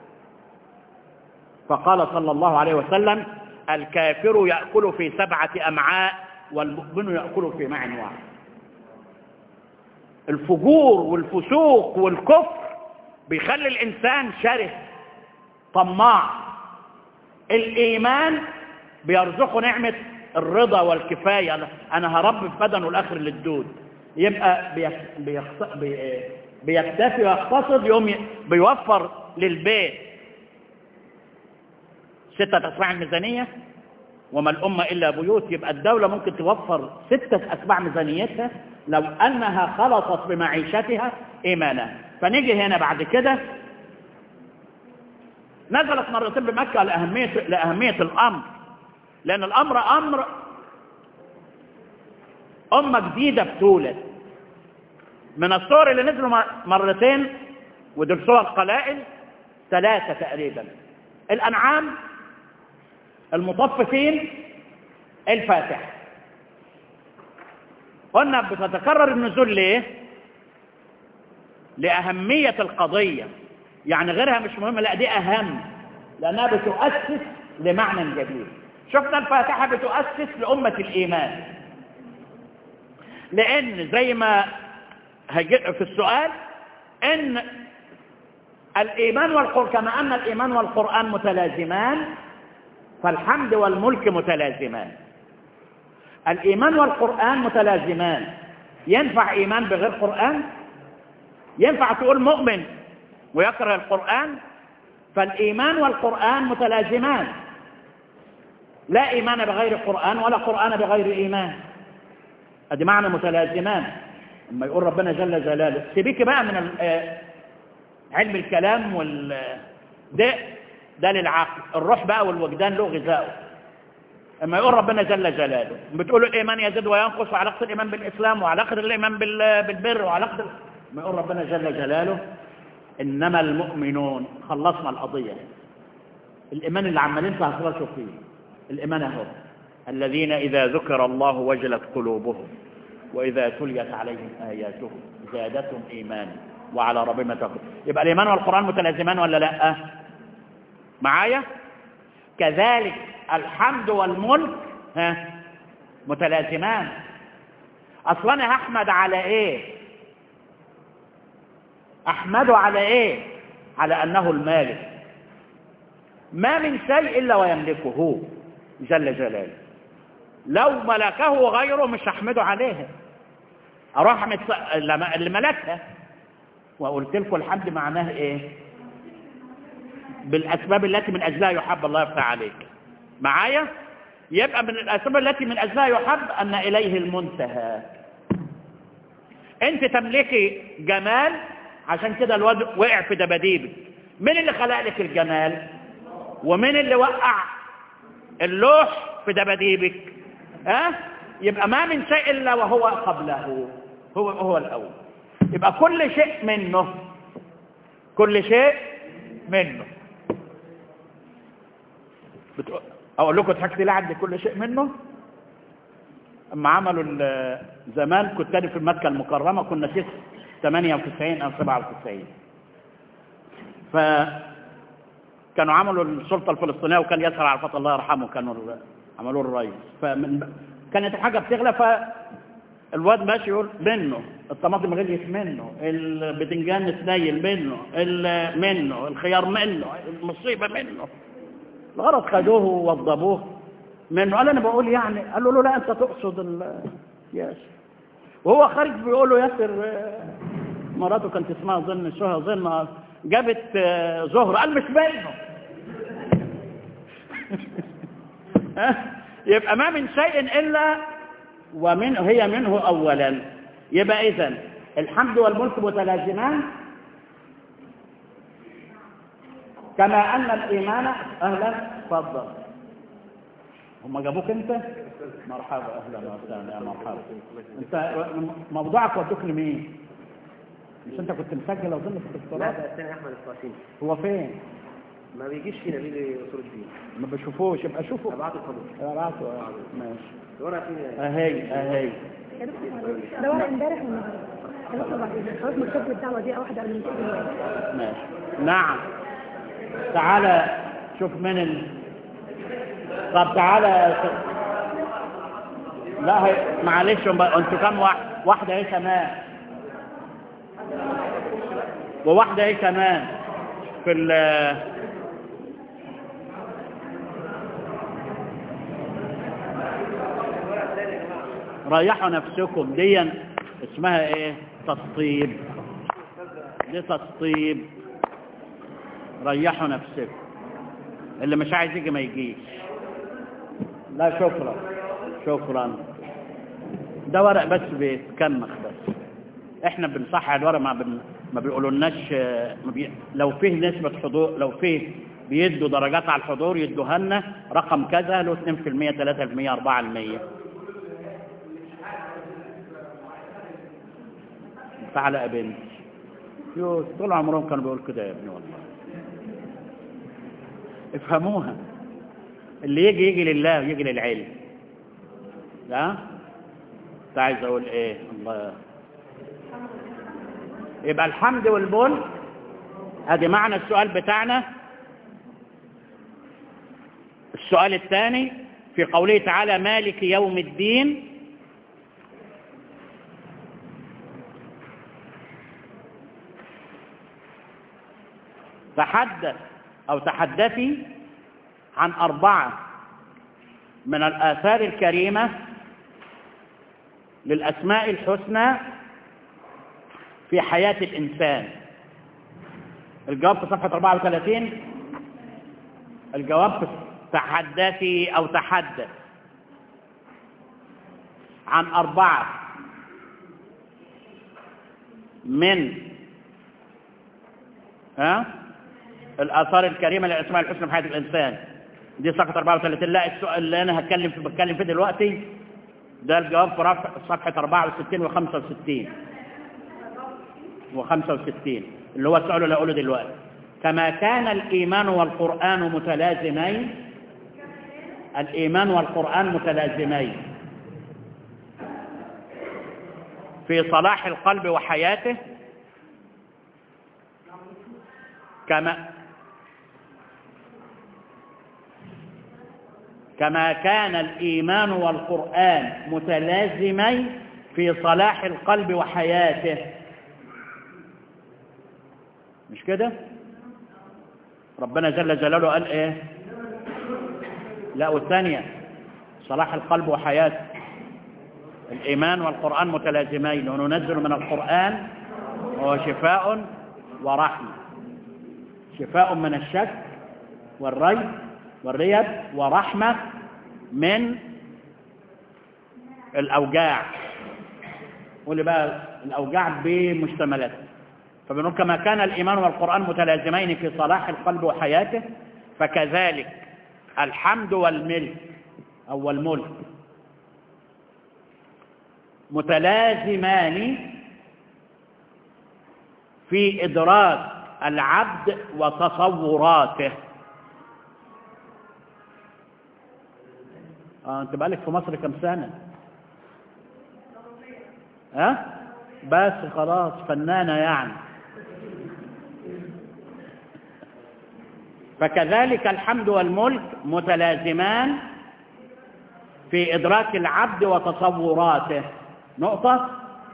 فقال صلى الله عليه وسلم الكافر يأكل في سبعة أمعاء والمؤمن يأكل في مع واحد الفجور والفسوق والكفر بيخلي الإنسان شرس طماع الإيمان بيرزقه نعمة الرضا والكفاية أنا هرب في بدنه الآخر للدود يبقى بيكتفي ويقتصد يوم بيوفر للبيت ستة أسباع الميزانية وما الأمة إلا بيوت يبقى الدولة ممكن توفر ستة أسباع ميزانيتها لو أنها خلصت بمعيشتها إيمانا فنيجي هنا بعد كده نزلت مرتين بمكة لأهمية, لأهمية الأمر لأن الأمر أمر أمة جديدة بتولد من الصور اللي نزلوا مرتين ودول صور قلائل ثلاثة تقريبا الأنعام المطففين الفاتحة قلنا بتتكرر النزول ليه لأهمية القضية يعني غيرها مش مهمة لا دي أهم لأنها بتؤسس لمعنى جديد شفنا الفاتحة بتؤسس لأمة الإيمان لأن زي ما في السؤال إن الإيمان والقرآن كما أن الإيمان والقرآن متلازمان فالحمد والملك متلازمان الإيمان والقرآن متلازمان ينفع إيمان بغير قرآن ينفع تقول مؤمن ويكره القرآن فالإيمان والقرآن متلازمان لا إيمان بغير قرآن ولا قرآن بغير إيمان ادي معنى متلازمان لما يقول ربنا جل جلاله سيبيك بقى من علم الكلام وال ده ده للعقل الروح بقى والوجدان له غذاؤه اما يقول ربنا جل جلاله بتقولوا الايمان يزيد وينقص وعلاقه الايمان بالاسلام وعلاقه الايمان بالبر وعلاقه ما يقول ربنا جل جلاله انما المؤمنون خلصنا القضيه الايمان اللي عمالين تهصرشوا فيه الايمان اهو الذين اذا ذكر الله وجلت قلوبهم واذا تليت عليهم اياته زادتهم ايمانا وعلى ربهم يتوكلون يبقى الايمان والقران متلازمان ولا لا معايا كذلك الحمد والملك ها متلازمان اصلا انا هحمد على ايه احمده على ايه على انه المالك ما من شيء الا ويملكه جل جلاله لو ملكه غيره مش هحمده عليه اروح احمد اللي ملكها وقلت لكم الحمد معناه ايه بالاسباب التي من اجلها يحب الله يفتح عليك معايا يبقى من الاسباب التي من اجلها يحب ان اليه المنتهى انت تملكي جمال عشان كده الواد وقع في دباديبك مين اللي خلق لك الجمال ومين اللي وقع اللوح في دباديبك ها أه؟ يبقى ما من شيء الا وهو قبله هو هو الاول يبقى كل شيء منه كل شيء منه بتقول اقول لكم ضحكت ليه عندي كل شيء منه اما عملوا زمان كنت انا في مكه المكرمه كنا في 98 او 97 ف كانوا عملوا السلطه الفلسطينيه وكان ياسر عرفات الله يرحمه كانوا عملوه الرئيس فمن كانت الحاجه بتغلى فالواد ماشي يقول منه الطماطم غليت منه البتنجان اتنيل منه منه الخيار منه المصيبه منه الغرض خدوه ووضبوه منه قال انا بقول يعني قالوا له لا انت تقصد ياسر وهو خارج بيقول له ياسر مراته كانت اسمها ظن شهى ظن جابت زهر قال مش منه يبقى ما من شيء الا ومن هي منه اولا يبقى اذا الحمد والملك متلازمان كما ان الايمان اهلا تفضل هم جابوك انت مرحبا اهلا وسهلا يا مرحبا انت موضوعك ودوك لمين مش انت كنت مسجل اظن في الدكتوراه لا ده الثاني احمد القاسمي هو فين ما بيجيش فينا بيجي اصول الدين ما بشوفوش يبقى شوفه ابعته الحضور ابعته ماشي الورقه فين اهي اهي ده ورق امبارح والنهارده خلاص بعدين خلاص مكتوب الدعوه دي واحده قبل ما ماشي نعم تعالى شوف من ال... طب تعالى لا هي... معلش انتوا كام واحد واحده ايه كمان وواحده ايه كمان في ال ريحوا نفسكم دي اسمها ايه تسطيب دي تسطيب ريحوا نفسكم اللي مش عايز يجي ما يجيش لا شكرا شكرا ده ورق بس بيتكمخ بس احنا بنصحح الورق ما بن... ما بيقولولناش ما بي... لو فيه نسبة حضور لو فيه بيدوا درجات على الحضور يدوها لنا رقم كذا له 2% 3% 4% تعالى يا بنت يو طول عمرهم كانوا بيقولوا كده يا ابني والله افهموها اللي يجي يجي لله ويجي للعلم لا انت عايز اقول ايه الله يبقى الحمد والملك ادي معنى السؤال بتاعنا السؤال الثاني في قوله تعالى مالك يوم الدين تحدث أو تحدثي عن أربعة من الآثار الكريمة للأسماء الحسنى في حياة الإنسان الجواب في صفحة 34 الجواب في تحدثي أو تحدث عن أربعة من ها الآثار الكريمة للأسماء الحسنى في حياة الإنسان دي صفحة 34 لا السؤال اللي أنا هتكلم فيه بتكلم فيه دلوقتي ده الجواب في رفع صفحة 64 و65 و65 اللي هو السؤال اللي أقوله دلوقتي كما كان الإيمان والقرآن متلازمين الإيمان والقرآن متلازمين في صلاح القلب وحياته كما كما كان الإيمان والقرآن متلازمين في صلاح القلب وحياته مش كده ربنا جل جلاله قال ايه لا والثانية صلاح القلب وحياته الإيمان والقرآن متلازمين وننزل من القرآن وهو شفاء ورحمة شفاء من الشك والريب والريب ورحمة من الأوجاع واللي بقى الأوجاع بمشتملاتها فبنقول كما كان الإيمان والقرآن متلازمين في صلاح القلب وحياته فكذلك الحمد والملك أو الملك متلازمان في إدراك العبد وتصوراته آه انت بقالك في مصر كم سنة ها أه؟ بس خلاص فنانة يعني فكذلك الحمد والملك متلازمان في إدراك العبد وتصوراته نقطة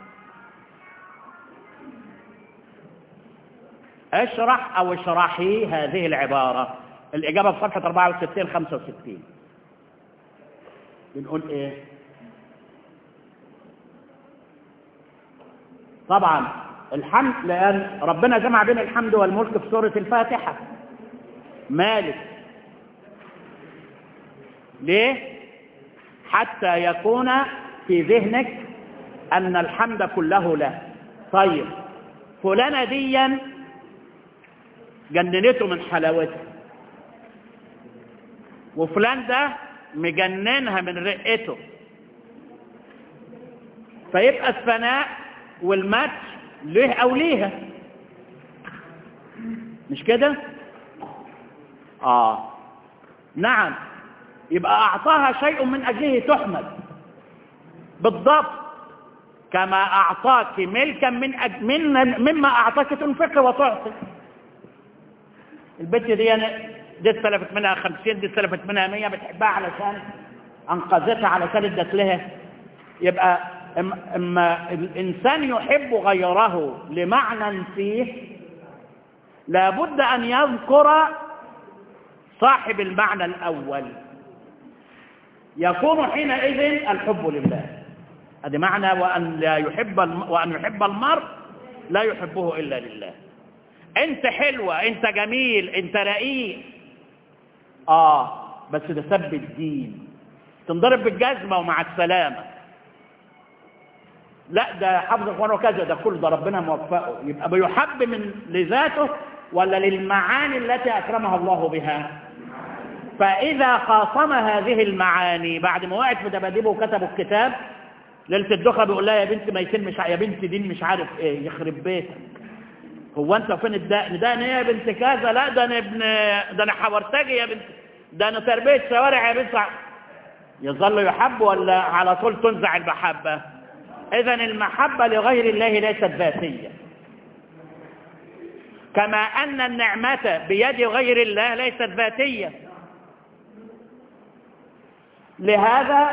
اشرح أو اشرحي هذه العبارة الإجابة في صفحة 64 65 بنقول إيه طبعا الحمد لأن ربنا جمع بين الحمد والملك في سورة الفاتحة مالك ليه حتى يكون في ذهنك أن الحمد كله له طيب فلانة ديا جننته من حلاوتها وفلان ده مجننها من رقته فيبقى الثناء والمدح له أو ليها مش كده آه نعم يبقى أعطاها شيء من أجله تحمد بالضبط كما أعطاك ملكا من أج... من مما أعطاك تنفق وتعطي البنت دي أنا دي استلفت منها خمسين دي استلفت منها مية بتحبها علشان أنقذتها علشان ادت لها يبقى إما, إما الإنسان يحب غيره لمعنى فيه لابد أن يذكر صاحب المعنى الأول يكون حينئذ الحب لله هذا معنى وأن لا يحب وأن يحب المرء لا يحبه إلا لله أنت حلوة أنت جميل أنت رقيق آه بس ده سب الدين تنضرب بالجزمة ومع السلامة لا ده حفظ القرآن وكذا ده كل ده ربنا موفقه يبقى بيحب من لذاته ولا للمعاني التي أكرمها الله بها فإذا خاصم هذه المعاني بعد ما وقعت في دباديبه وكتبوا الكتاب ليله الدخله بيقول لها يا بنت ميتين مش ع- يا بنت دين مش عارف ايه يخرب بيتك هو انت فين الدقن ده انا إيه يا بنت كذا لا ده انا ابن ده انا حورتجي يا بنت ده انا تربيه شوارع يا بنت ع- يظل يحب ولا على طول تنزع المحبه اذا المحبه لغير الله ليست ذاتيه كما ان النعمه بيد غير الله ليست ذاتيه لهذا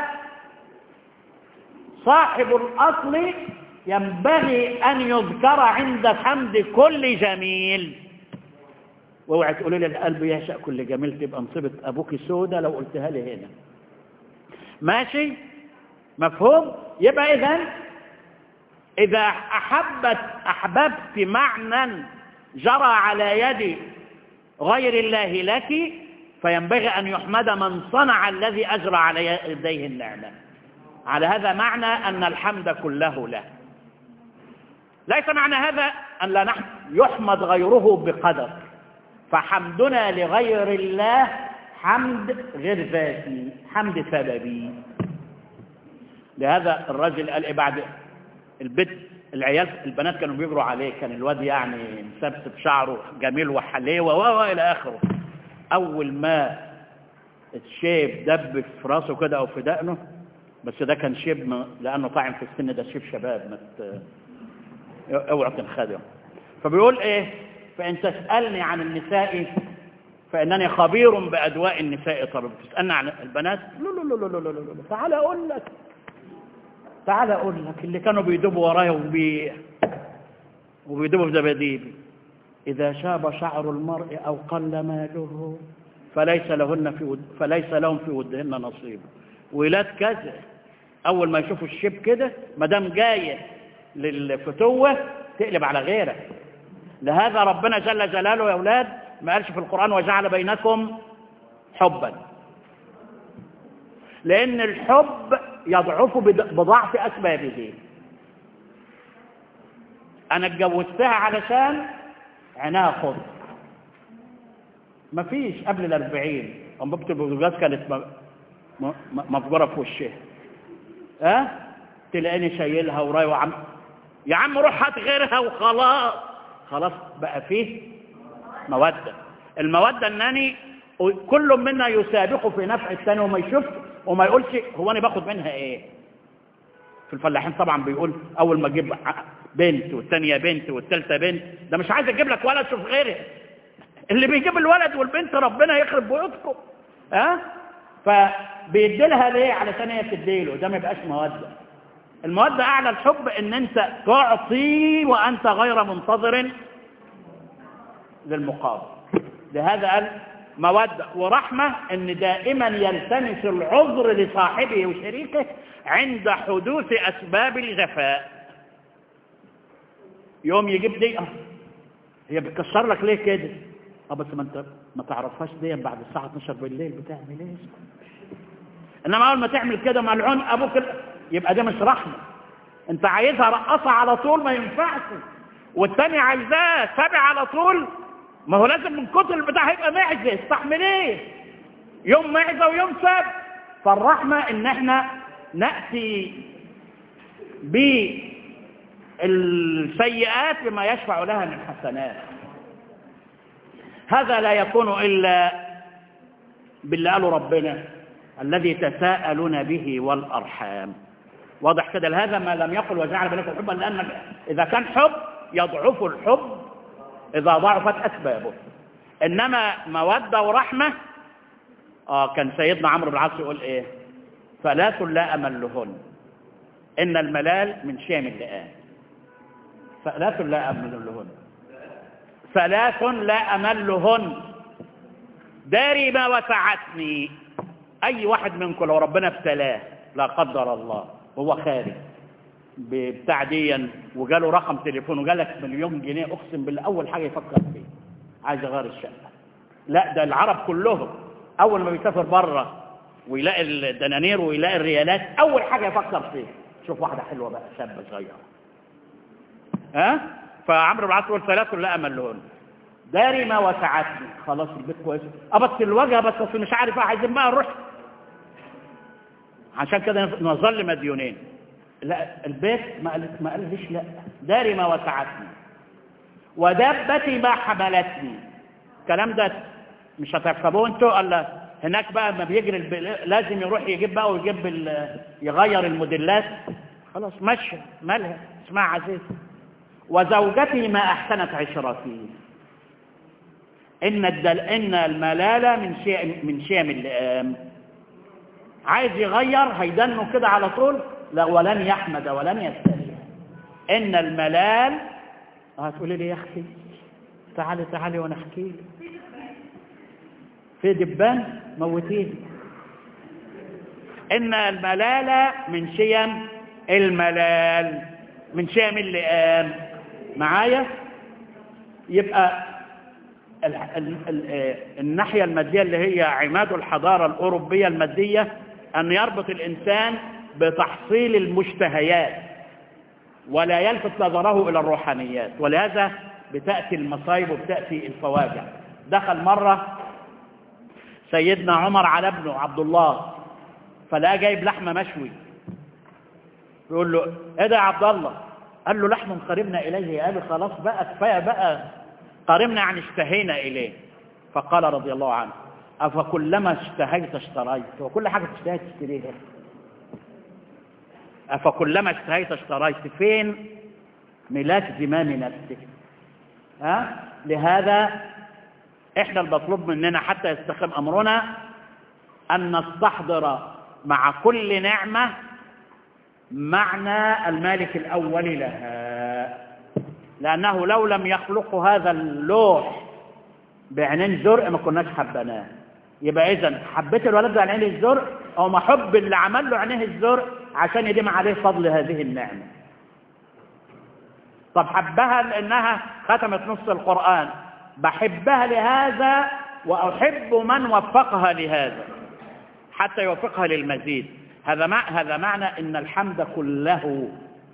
صاحب الأصل ينبغي أن يذكر عند حمد كل جميل واوعى تقولي لي القلب يعشق كل جميل تبقى مصيبة أبوك سودة لو قلتها لي هنا ماشي مفهوم يبقى إذا إذا أحبت أحببت معنى جرى على يد غير الله لك فينبغي أن يحمد من صنع الذي أجرى على يديه النعمة على هذا معنى أن الحمد كله له ليس معنى هذا أن لا نحن يحمد غيره بقدر فحمدنا لغير الله حمد غير ذاتي حمد سببي لهذا الرجل قال إيه بعد البيت العيال البنات كانوا بيجروا عليه كان الواد يعني مسبسب شعره جميل وحليوه و الى اخره اول ما الشيب دب في راسه كده او في دقنه بس ده كان شيب م- لانه طاعم في السن ده شيب شباب ما ت- اوعى تنخدم فبيقول ايه فان تسالني عن النساء فانني خبير بادواء النساء طب تسالني عن البنات لا لا لا لا لا لا لا تعال اقول لك تعال اقول لك اللي كانوا بيدوبوا ورايا وبي وبيدوبوا في دباديبي اذا شاب شعر المرء او قل ماله فليس لهن في ود... فليس لهم في ودهن نصيب ولاد كذا اول ما يشوفوا الشيب كده ما دام جايه للفتوه تقلب على غيرك لهذا ربنا جل جلاله يا اولاد ما قالش في القران وجعل بينكم حبا لأن الحب يضعف بض- بضعف أسبابه أنا اتجوزتها علشان عناها خضر مفيش قبل الأربعين أنبوبة البوتاجاز كانت م- م- م- مفجورة في وشها ها تلاقيني شايلها ورايا وعم يا عم روح هات غيرها وخلاص خلاص بقى فيه مودة المودة انني كل منا يسابق في نفع الثاني وما يشوفش وما يقولش هو انا باخد منها ايه في الفلاحين طبعا بيقول اول ما اجيب ع- بنت والثانيه بنت والثالثه بنت ده مش عايز اجيب لك ولد شوف غيري اللي بيجيب الولد والبنت ربنا يخرب بيوتكم ها فبيدي لها ليه علشان هي تديله ده ما يبقاش موده الموده اعلى الحب ان انت تعطي وانت غير منتظر للمقابل لهذا قال مودة ورحمة ان دائما يلتمس العذر لصاحبه وشريكه عند حدوث اسباب الجفاء يوم يجيب دي اه هي بتكسر لك ليه كده اه بس ما انت ما تعرفهاش دي بعد الساعة 12 بالليل بتعمل ايه انما اول ما تعمل كده ملعون ابوك ال- يبقى ده مش رحمة انت عايزها رقصة على طول ما ينفعش والتاني عايزاه سابع على طول ما هو لازم من كتر البتاع هيبقى معزة استحمل ايه يوم معزة ويوم سابع فالرحمة ان احنا نأتي بالسيئات بما يشفع لها من حسنات هذا لا يكون إلا باللي قاله ربنا الذي تساءلون به والأرحام واضح كده لهذا ما لم يقل وجعل بينكم حبا لأن إذا كان حب يضعف الحب إذا ضعفت أسبابه إنما مودة ورحمة آه كان سيدنا عمرو بن العاص يقول إيه ثلاث لا أملهن إن الملال من شيم اللئام ثلاث لا أملهن ثلاث لا أملهن داري ما وسعتني أي واحد منكم لو ربنا ابتلاه لا قدر الله هو خارج بتاع ديا وجاله رقم تليفون وجالك مليون جنيه اقسم بالله اول حاجه يفكر فيه عايز اغير الشقه لا ده العرب كلهم اول ما بيسافر بره ويلاقي الدنانير ويلاقي الريالات اول حاجه يفكر فيه شوف واحده حلوه بقى شابه صغيره ها فعمرو بن العاص يقول ثلاث لا امل لهن داري ما وسعتني خلاص البيت كويس ابص الوجه بس أصل مش عارف إيه، عايزين بقى نروح عشان كده نظل مديونين لا البيت ما قالت ما قالش لا داري ما وسعتني ودبتي ما حملتني الكلام ده مش هتحسبوه انتوا الا هناك بقى ما بيجري الب... لازم يروح يجيب بقى ويجيب ال... يغير الموديلات خلاص ماشيه مالها اسمها عزيز وزوجتي ما احسنت عشرتي ان الدل... ان الملاله من شيء من شيم اللئام عايز يغير هيدنه كده على طول لا ولن يحمد ولن يستريح ان الملال هتقولي لي يا اختي تعالي تعالي وانا احكي لك في دبان موتيه ان الملال من شيم الملال من شيم اللئام معايا يبقى ال ال ال الناحية المادية اللي هي عماد الحضارة الأوروبية المادية أن يربط الإنسان بتحصيل المشتهيات ولا يلفت نظره إلى الروحانيات ولهذا بتأتي المصايب وبتأتي الفواجع دخل مرة سيدنا عمر على ابنه عبد الله فلقى جايب لحمة مشوي يقول له ايه ده يا عبد الله قال له لحم قربنا إليه يا أبي خلاص بقى كفاية بقى قربنا يعني اشتهينا إليه فقال رضي الله عنه أفكلما اشتهيت اشتريت وكل حاجة تشتهي تشتريها أفكلما اشتهيت اشتريت فين ملاك زمام نفسك ها لهذا احنا المطلوب مننا حتى يستقيم امرنا ان نستحضر مع كل نعمه معنى المالك الاول لها لانه لو لم يخلق هذا اللوح بعينين زرق ما كناش حبناه يبقى اذا حبيت الولد ده عينيه الزرق او ما حب اللي عمل له عينيه الزرق عشان يديم عليه فضل هذه النعمه طب حبها لانها ختمت نص القران بحبها لهذا واحب من وفقها لهذا حتى يوفقها للمزيد هذا مع هذا معنى ان الحمد كله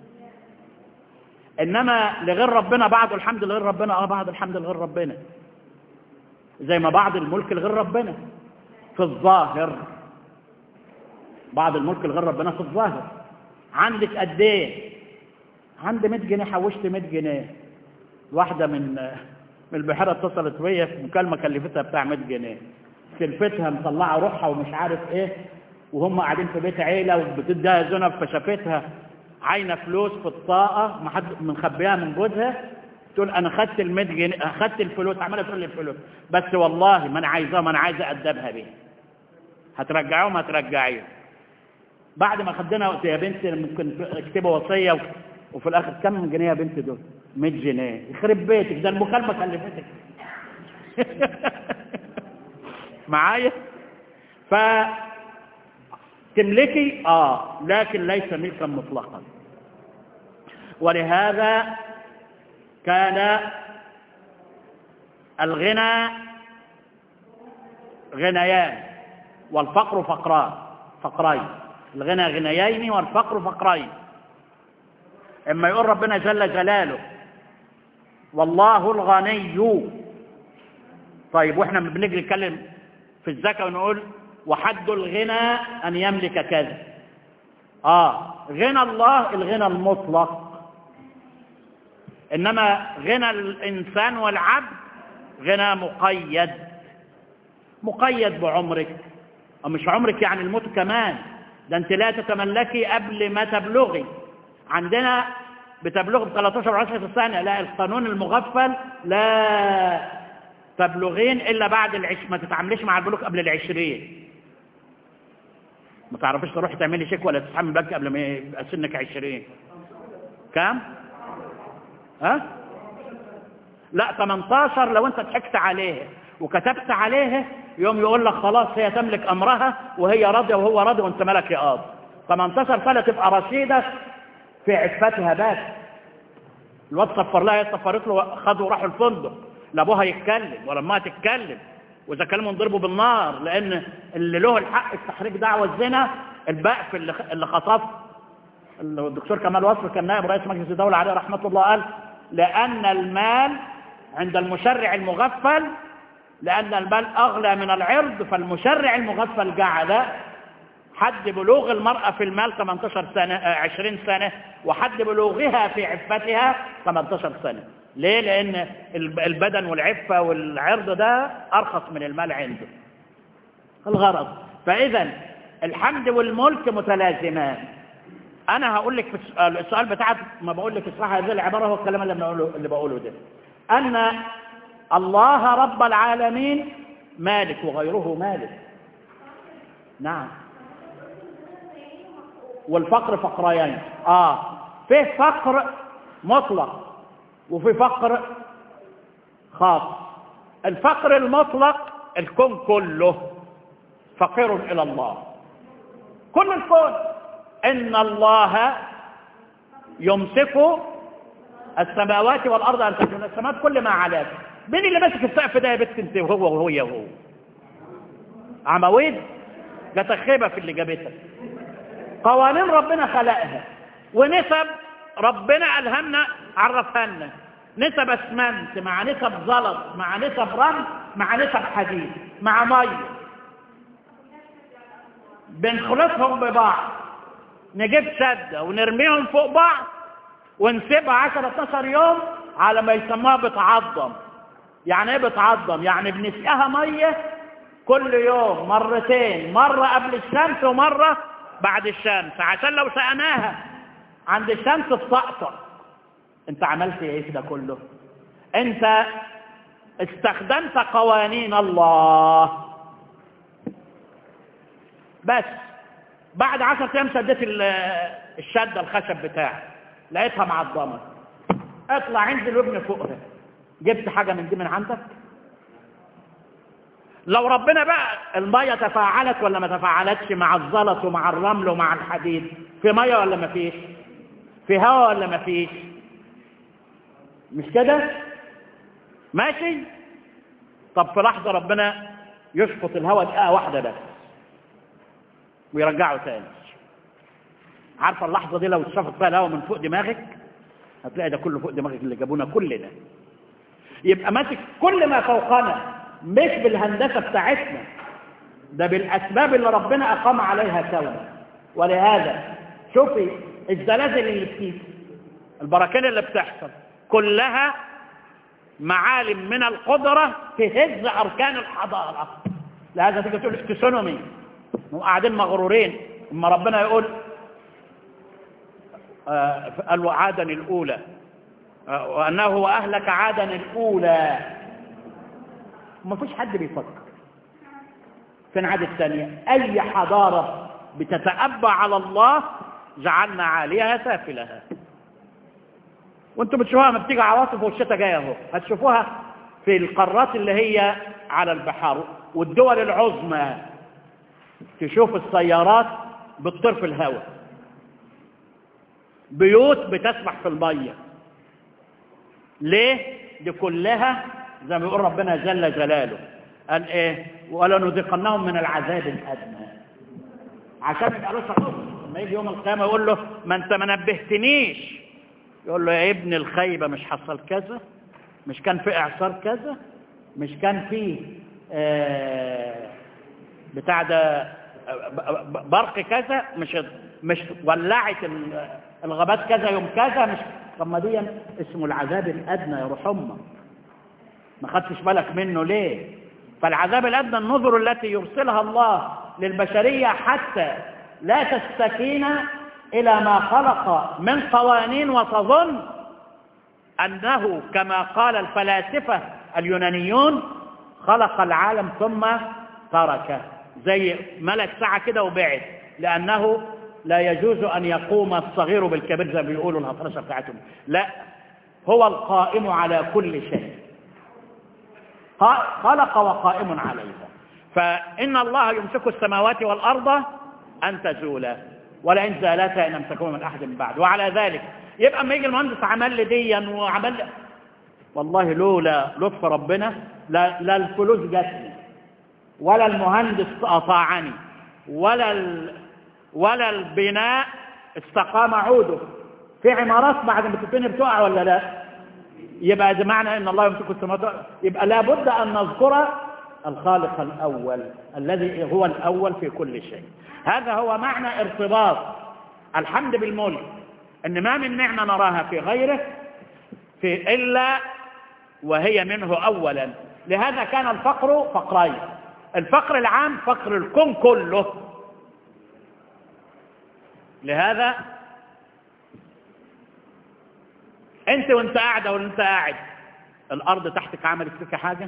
انما لغير ربنا بعض الحمد لغير ربنا اه بعض الحمد لغير ربنا زي ما بعض الملك لغير ربنا في الظاهر بعض الملك لغير ربنا في الظاهر عندك قد ايه عندي 100 جنيه حوشت 100 جنيه واحده من من البحيره اتصلت بيا في مكالمه كلفتها بتاع 100 جنيه سلفتها مطلعه روحها ومش عارف ايه وهم قاعدين في بيت عيله وبتديها زنب فشافتها عاينه فلوس في الطاقه ما حد مخبيها من جوزها تقول انا خدت ال 100 جنيه خدت الفلوس عماله تقول لي الفلوس بس والله ما انا عايزاها ما انا عايزه ادبها بيها هترجعيهم هترجعيهم بعد ما خدنا يا بنت ممكن اكتبوا وصيه وفي الاخر كم جنيه يا بنت دول 100 جنيه يخرب بيتك ده المكالمه كلفتك معايا ف تملكي اه لكن ليس ملكا مطلقا ولهذا كان الغنى غنيان والفقر فقران فقرين الغنى غنيين والفقر فقرين اما يقول ربنا جل جلاله والله الغني طيب واحنا بنيجي نتكلم في الزكاه ونقول وحد الغنى ان يملك كذا اه غنى الله الغنى المطلق انما غنى الانسان والعبد غنى مقيد مقيد بعمرك ومش عمرك يعني الموت كمان ده انت لا تتملكي قبل ما تبلغي عندنا بتبلغ ب 13 و 10 سنه لا القانون المغفل لا تبلغين الا بعد العش ما تتعامليش مع البلوغ قبل العشرين ما تعرفيش تروحي تعملي شيك ولا تسحبي من بنك قبل ما يبقى سنك 20 كام ها لا 18 لو انت ضحكت عليه وكتبت عليه يوم يقول لك خلاص هي تملك امرها وهي راضيه وهو راضي وانت مالك يا قاضي 18 سنه تبقى رشيده في عفتها بس الواد صفر لها هي صفرت له خدوا راحوا الفندق لا ابوها يتكلم ولا امها تتكلم واذا كلموا نضربوا بالنار لان اللي له الحق التحريك دعوه الزنا البقف اللي اللي خطف الدكتور كمال وصف كان نائب رئيس مجلس الدوله عليه رحمه الله قال لان المال عند المشرع المغفل لان المال اغلى من العرض فالمشرع المغفل جعل حد بلوغ المرأة في المال 18 سنة آه، 20 سنة وحد بلوغها في عفتها 18 سنة ليه لأن الب- البدن والعفة والعرض ده أرخص من المال عنده الغرض فإذا الحمد والملك متلازمان أنا هقول لك في السؤال, السؤال بتاعك ما بقول لك اصحى هذه العبارة هو الكلام اللي بقوله, اللي بقوله ده أن الله رب العالمين مالك وغيره مالك نعم والفقر فقريين آه في فقر مطلق وفي فقر خاص الفقر المطلق الكون كله فقير إلى الله كل الكون إن الله يمسك السماوات والأرض أن تكون السماوات كل ما علاك مين اللي ماسك السقف ده يا بنت انت وهو وهو وهو عمويد ده تخيبة في اللي جابتك قوانين ربنا خلقها ونسب ربنا ألهمنا عرفها لنا نسب اسمنت مع نسب زلط مع نسب رمل مع نسب حديد مع ميه بنخلطهم ببعض نجيب شدة ونرميهم فوق بعض ونسيبها 10 12 يوم على ما يسموها بتعظم يعني ايه بتعظم يعني بنسقيها ميه كل يوم مرتين مرة قبل الشمس ومرة بعد الشمس عشان لو سقناها عند الشمس تطقطق انت عملت ايه في ده كله انت استخدمت قوانين الله بس بعد عشر ايام شديت ال- الشده الخشب بتاعك لقيتها معظمه اطلع انزل وابني فوقها جبت حاجه من دي من عندك لو ربنا بقى الميه تفاعلت ولا ما تفاعلتش مع الزلط ومع الرمل ومع الحديد في ميه ولا ما فيش في هواء ولا ما فيش مش كده ماشي طب في لحظه ربنا يسقط الهواء دقيقه واحده بس ويرجعه تاني عارفه اللحظه دي لو اتشفط فيها الهواء من فوق دماغك هتلاقي ده كله فوق دماغك اللي جابونا كلنا يبقى ماسك كل ما فوقنا مش بالهندسه بتاعتنا ده بالاسباب اللي ربنا اقام عليها كون ولهذا شوفي الزلازل اللي بتيجي البراكين اللي بتحصل كلها معالم من القدرة تهز أركان الحضارة لهذا تيجي تقول تسونومي وقاعدين مغرورين اما ربنا يقول آه، قالوا عادا الأولى آه، وأنه هو أهلك عادا الأولى ما فيش حد بيفكر فين عاد الثانية أي حضارة بتتأبى على الله جعلنا عاليها سافلها وانتم بتشوفوها لما بتيجي عواصف والشتاء جايه اهو هتشوفوها في القارات اللي هي على البحار والدول العظمى تشوف السيارات بتطير في الهواء بيوت بتسبح في الميه ليه دي كلها زي ما يقول ربنا جل جلاله قال ايه ولنذيقنهم من العذاب الادنى عشان يبقى له شعور لما يجي يوم القيامه يقول له ما انت ما نبهتنيش يقول له يا ابن الخيبه مش حصل كذا مش كان في اعصار كذا مش كان في آه بتاع ده آه، ب- ب- برق كذا مش مش ولعت ال- الغابات كذا يوم كذا مش طب ما دي اسمه العذاب الادنى يا روح امك ما خدتش بالك منه ليه فالعذاب الادنى النذر التي يرسلها الله للبشريه حتى لا تستكين الى ما خلق من قوانين وتظن انه كما قال الفلاسفه اليونانيون خلق العالم ثم تركه زي ملك ساعه كده وبعد لانه لا يجوز ان يقوم الصغير بالكبير زي ما بيقولوا الهطرشه بتاعتهم لا هو القائم على كل شيء قا- خلق وقائم عليها فإن الله يمسك السماوات والأرض أن تزولا ولئن زالتا إن أمسكهما من أحد من بعد وعلى ذلك يبقى اما يجي المهندس عمل لي ديا وعمل لي والله لولا لطف ربنا لا, لا الفلوس جاتني ولا المهندس أطاعني ولا ال ولا البناء استقام عوده في عمارات بعد ما تتبني بتقع ولا لا يبقى ده معنى ان الله يمسك السماوات والأرض. يبقى لابد ان نذكر الخالق الأول الذي هو الأول في كل شيء هذا هو معنى ارتباط الحمد بالملك أن ما من نعمة نراها في غيره في إلا وهي منه أولا لهذا كان الفقر فقرين الفقر العام فقر الكون كله لهذا انت وانت قاعده وانت قاعد الارض تحتك عملت فيك حاجه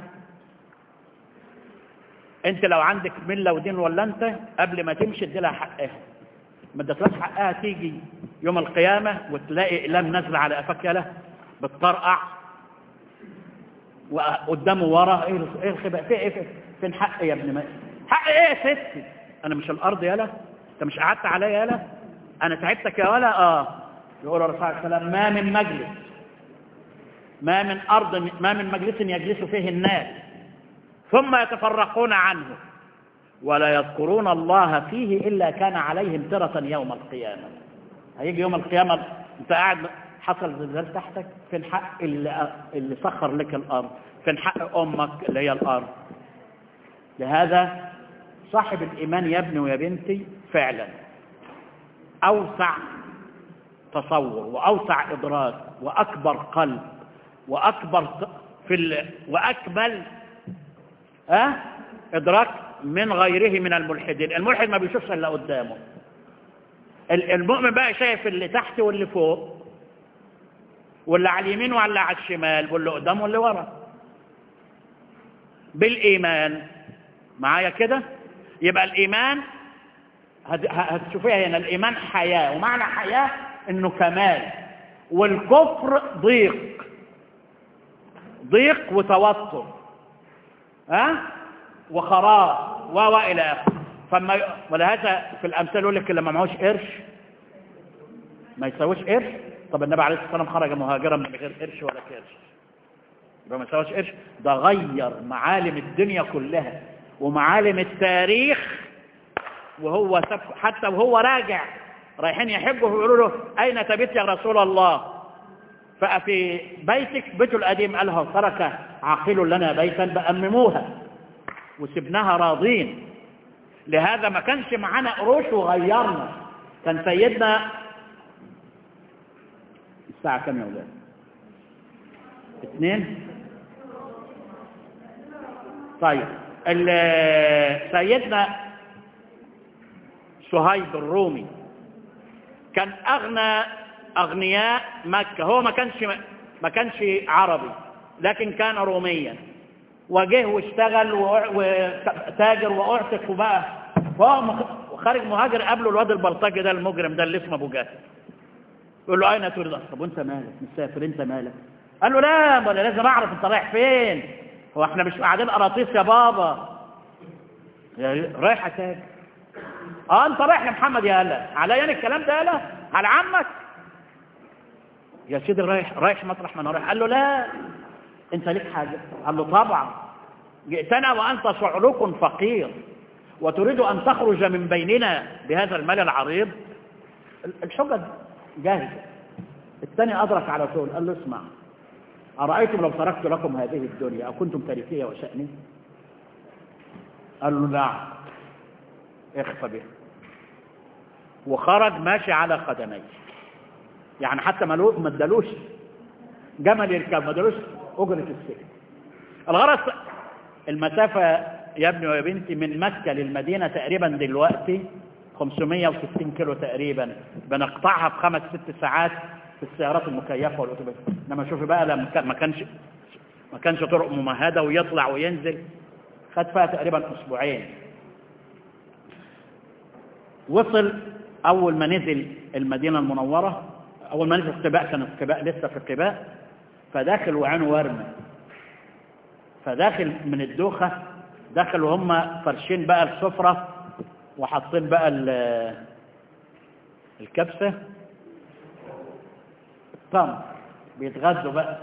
انت لو عندك مله ودين ولا انت قبل ما تمشي ادي لها حقها ما ادتلهاش حقها تيجي يوم القيامه وتلاقي اقلام نازله على قفاك يالا بتطرقع وقدامه ورا ايه ايه الخباء في ايه فين حق يا ابن ما حق ايه يا ستي انا مش الارض يالا انت مش قعدت عليا يالا انا تعبتك يا ولا اه يقول الرسول صلى الله عليه وسلم ما من مجلس ما من ارض ما من مجلس يجلس فيه الناس ثم يتفرقون عنه ولا يذكرون الله فيه الا كان عليهم ترة يوم القيامه هيجي يوم القيامه انت قاعد حصل زلزال تحتك فين حق اللي, اللي سخر لك الارض فين حق امك اللي هي الارض لهذا صاحب الايمان يا ابني ويا بنتي فعلا اوسع تصور واوسع ادراك واكبر قلب واكبر في ال... واكمل أه؟ ادراك من غيره من الملحدين الملحد ما بيشوفش الا قدامه المؤمن بقى شايف اللي تحت واللي فوق واللي على اليمين واللي على الشمال واللي قدام واللي ورا بالايمان معايا كده يبقى الايمان هتشوفيها هنا الايمان حياه ومعنى حياه انه كمال والكفر ضيق ضيق وتوتر ها أه؟ وخراب و الى اخره فما ولهذا في الامثال يقول لك لما معهوش قرش ما يساويش قرش طب النبي عليه الصلاه والسلام خرج مهاجرا من غير قرش ولا كرش يبقى ما يساويش قرش ده غير معالم الدنيا كلها ومعالم التاريخ وهو حتى وهو راجع رايحين يحبوا ويقولوا له أين تبت يا رسول الله ففي بيتك بيته القديم قالها ترك عاقل لنا بيتا بأمموها وسبناها راضين لهذا ما كانش معانا قروش وغيرنا كان سيدنا الساعة كم يا ولاد اثنين طيب سيدنا صهيب الرومي كان أغنى أغنياء مكة هو ما كانش ما كانش عربي لكن كان روميا وجه واشتغل وتاجر واعتق وبقى فهو خارج مهاجر قبله الواد البلطجي ده المجرم ده اللي اسمه ابو جهل يقول له اين تريد طب وانت مالك مسافر انت مالك قال له لا ولا لازم اعرف انت رايح فين هو احنا مش قاعدين قراطيس يا بابا رايح تاجر اه انت رايح لمحمد يا هلا عليا انا الكلام ده هلا على عمك يا سيدي رايح رايح مطرح ما انا رايح قال له لا انت ليك حاجه قال له طبعا جئتنا وانت صعلوك فقير وتريد ان تخرج من بيننا بهذا المال العريض الحجج جاهزه الثاني ادرك على طول قال له اسمع ارايتم لو تركت لكم هذه الدنيا اكنتم تاركيه وشاني قال له نعم اخفى به وخرج ماشي على قدميه يعني حتى ما ادالوش جمل يركب ما ادالوش اجره السكن الغرض المسافه يا ابني ويا بنتي من مكه للمدينه تقريبا دلوقتي 560 كيلو تقريبا بنقطعها في خمس ست ساعات في السيارات المكيفه والاتوبيس انما شوفي بقى لما ما كانش ما كانش طرق ممهده ويطلع وينزل خد فيها تقريبا اسبوعين وصل أول ما نزل المدينة المنورة أول ما نزل قباء كان قباء لسه في قباء فداخل وعينه ورمة فداخل من الدوخة داخل وهم فرشين بقى السفرة وحاطين بقى الكبسة التمر بيتغذوا بقى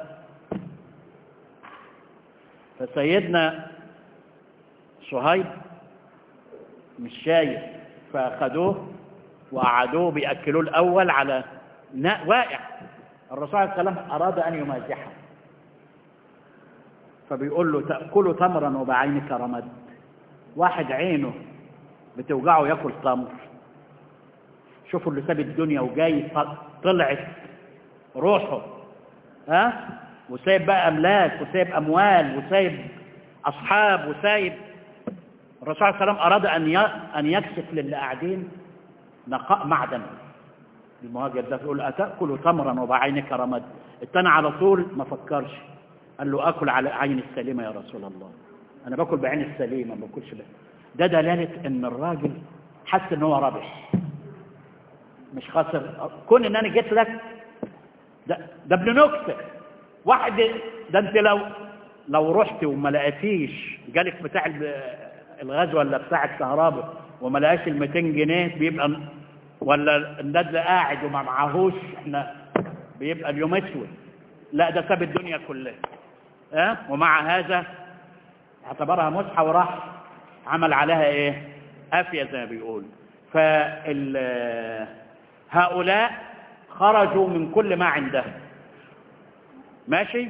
فسيدنا صهيب مش شايف فأخذوه وقعدوه بيأكلوه الأول على ناء واقع الرسول عليه السلام أراد أن يمازحه فبيقول له تأكل تمرا وبعينك رمد واحد عينه بتوجعه ياكل تمر شوفوا اللي ساب الدنيا وجاي طلعت روحه ها وسايب بقى املاك وسايب اموال وسايب اصحاب وسايب الرسول صلى الله عليه وسلم اراد ان ان يكشف للي قاعدين نقاء معدن المهاجر ده يقول اتاكل تمرا وبعينك رمد التاني على طول ما فكرش قال له اكل على عين السليمه يا رسول الله انا باكل بعين السليمه ما باكلش بقى ده دلاله ان الراجل حس ان هو رابح مش خاسر كون ان انا جيت لك ده ده ابن نكته واحد ده انت لو لو رحت وما لقيتيش جالك بتاع الغاز ولا بتاع الكهرباء وما لقاش ال 200 جنيه بيبقى ولا الندل قاعد وما معهوش احنا بيبقى اليوم اسود لا ده ساب الدنيا كلها ها أه؟ ومع هذا اعتبرها مسحه وراح عمل عليها ايه قافيه زي ما بيقول فال هؤلاء خرجوا من كل ما عندهم ماشي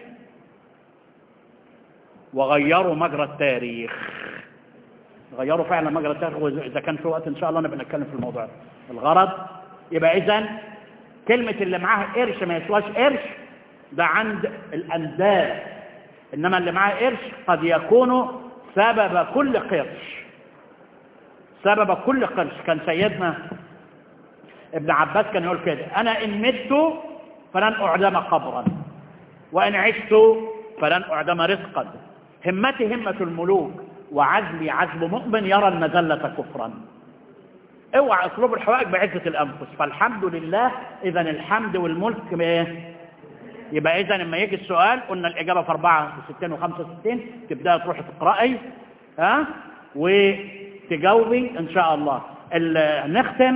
وغيروا مجرى التاريخ غيروا فعلا مجرى التاريخ واذا كان في وقت ان شاء الله نبقى نتكلم في الموضوع الغرض يبقى اذا كلمه اللي معاه قرش ما يسواش قرش ده عند الانداد انما اللي معاه قرش قد يكون سبب كل قرش سبب كل قرش كان سيدنا ابن عباس كان يقول كده انا ان مت فلن اعدم قبرا وان عشت فلن اعدم رزقا همتي همة الملوك وعزمي عزم مؤمن يرى المذلة كفرا اوعى اطلب الحوائج بعزة الانفس فالحمد لله اذا الحمد والملك ايه يبقى اذا لما يجي السؤال قلنا الاجابة في 64 و65 تبدأ تروح تقرأي ها وتجاوبي ان شاء الله نختم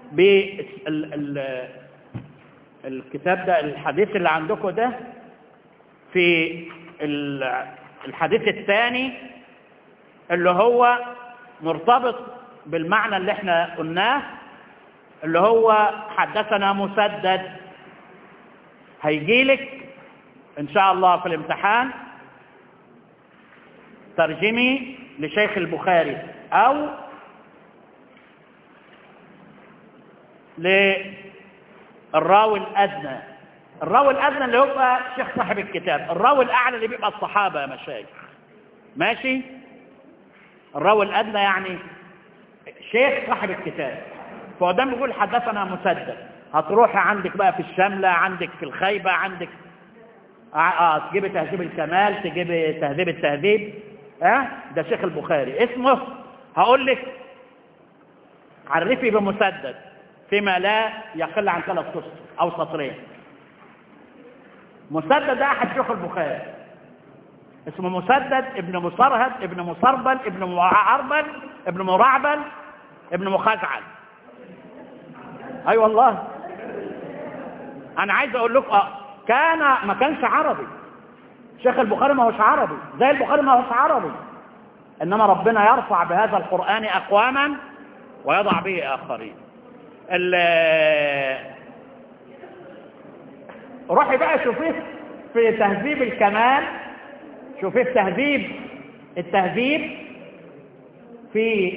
بالكتاب ده الحديث اللي عندكم ده في الحديث الثاني اللي هو مرتبط بالمعنى اللي احنا قلناه اللي هو حدثنا مسدد هيجيلك ان شاء الله في الامتحان ترجمي لشيخ البخاري او للراوي الادنى الراوي الادنى اللي هو شيخ صاحب الكتاب الراوي الاعلى اللي بيبقى الصحابه يا مشايخ ماشي الراوي الادنى يعني شيخ صاحب الكتاب فقدام بيقول حدثنا مسدد هتروحي عندك بقى في الشامله عندك في الخيبه عندك اه تجيبي تهذيب الكمال تجيبي تهذيب التهذيب ها آه؟ ده شيخ البخاري اسمه هقول لك عرفي بمسدد فيما لا يقل عن ثلاث سطر او سطرين مسدد ده احد شيوخ البخاري اسمه مسدد ابن مصرهد ابن مصربل ابن معربل ابن مرعبل ابن مخزعل اي أيوة والله انا عايز اقول لكم كان ما كانش عربي شيخ البخاري ما هوش عربي زي البخاري ما هوش عربي انما ربنا يرفع بهذا القرآن اقواما ويضع به اخرين روحي بقى شوفيه في تهذيب الكمال شوفيه في تهذيب التهذيب في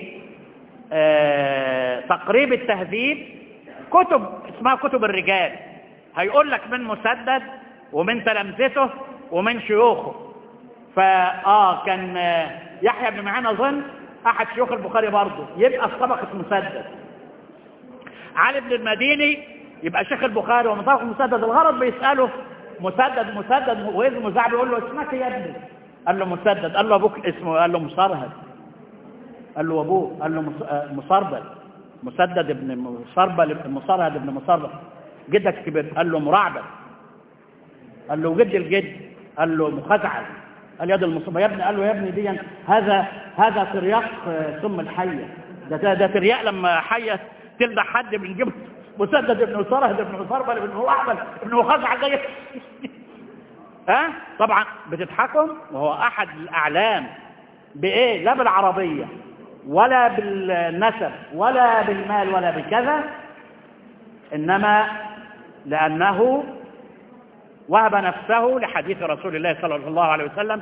آه تقريب التهذيب كتب اسمها كتب الرجال هيقول لك من مسدد ومن تلامذته ومن شيوخه فآه كان يحيى بن معين أظن أحد شيوخ البخاري برضه يبقى في طبقة مسدد علي بن المديني يبقى شيخ البخاري ومن طبقة مسدد الغرض بيسأله مسدد مسدد وإذ مزاع بيقول له اسمك يا ابني قال له مسدد قال له أبوك اسمه قال له مصرهد قال له أبوه قال له مصربل مسدد ابن مصربل ابن مصرهد ابن مصربل جدك كبير قال له مرعبل قال له جد الجد قال له مخزعل قال يد المصيبه يا ابني قال له يا ابني دي هذا هذا ترياق سم الحيه ده ده ترياق لما حيه تلدع حد بنجيب مسدد ابن صرهد ابن صربل ابن احمد ابن مخزعل زي ها طبعا بتضحكوا وهو احد الاعلام بايه لا بالعربيه ولا بالنسب ولا بالمال ولا بكذا انما لانه وهب نفسه لحديث رسول الله صلى الله عليه وسلم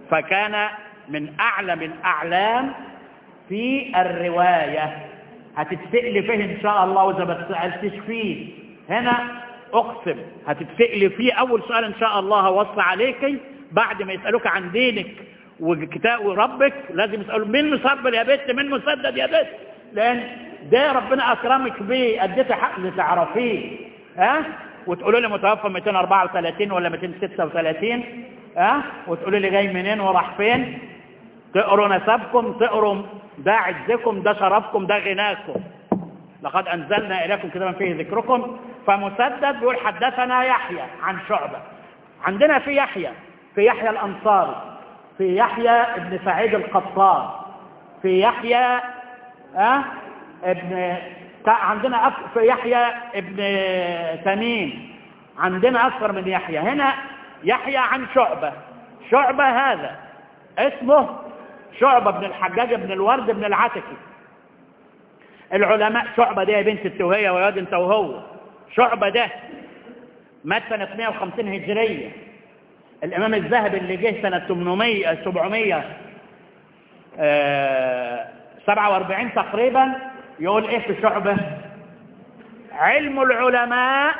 فكان من أعلم الأعلام في الرواية هتتسأل فيه إن شاء الله وإذا ما تسألتش فيه هنا أقسم هتتسأل فيه أول سؤال إن شاء الله هوصي عليك بعد ما يسألوك عن دينك وكتاب وربك لازم يسألوا مين مصبر يا بنت مين مسدد يا بنت لأن ده ربنا أكرمك بيه أديته حق اللي تعرفيه ها وتقولوا لي متوفى 234 ولا 236 ها وتقولوا لي جاي منين وراح فين تقروا نسبكم تقروا ده عزكم ده شرفكم ده غناكم لقد أنزلنا إليكم كتابا فيه ذكركم فمسدد بيقول حدثنا يحيى عن شعبة عندنا في يحيى في يحيى الأنصاري في يحيى ابن سعيد القطان في يحيى أه؟ ابن عندنا أك... في يحيى ابن تميم عندنا أكثر من يحيى هنا يحيى عن شعبة شعبة هذا اسمه شعبة بن الحجاج بن الورد بن العتكي العلماء شعبة دي يا بنت التوهية وياد انت وهو شعبة ده مات سنة 150 هجرية الإمام الذهبي اللي جه سنة 800 700 آه 47 تقريبا يقول ايه في شعبة علم العلماء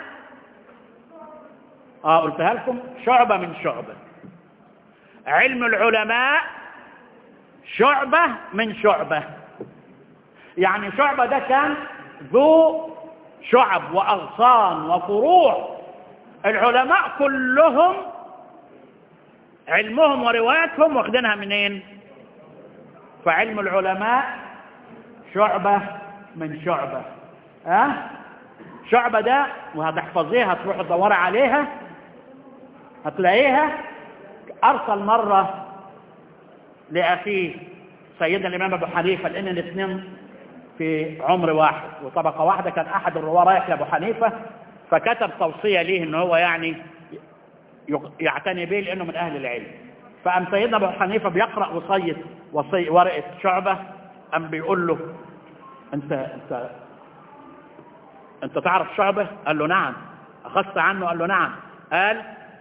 اه قلتها لكم شعبة من شعبة علم العلماء شعبة من شعبة يعني شعبة ده كان ذو شعب وأغصان وفروع العلماء كلهم علمهم ورواياتهم واخدينها منين فعلم العلماء شعبة من شعبة ها أه؟ شعبة ده وهتحفظيها هتروح تدوري عليها هتلاقيها أرسل مرة لأخيه سيدنا الإمام أبو حنيفة لأن الاثنين في عمر واحد وطبقة واحدة كان أحد الرواة رايح لأبو حنيفة فكتب توصية ليه إن هو يعني يعتني به لأنه من أهل العلم فأم سيدنا أبو حنيفة بيقرأ وصية وصي ورقة شعبة أم بيقول له أنت أنت أنت تعرف شعبة؟ قال له نعم أخذت عنه؟ قال له نعم قال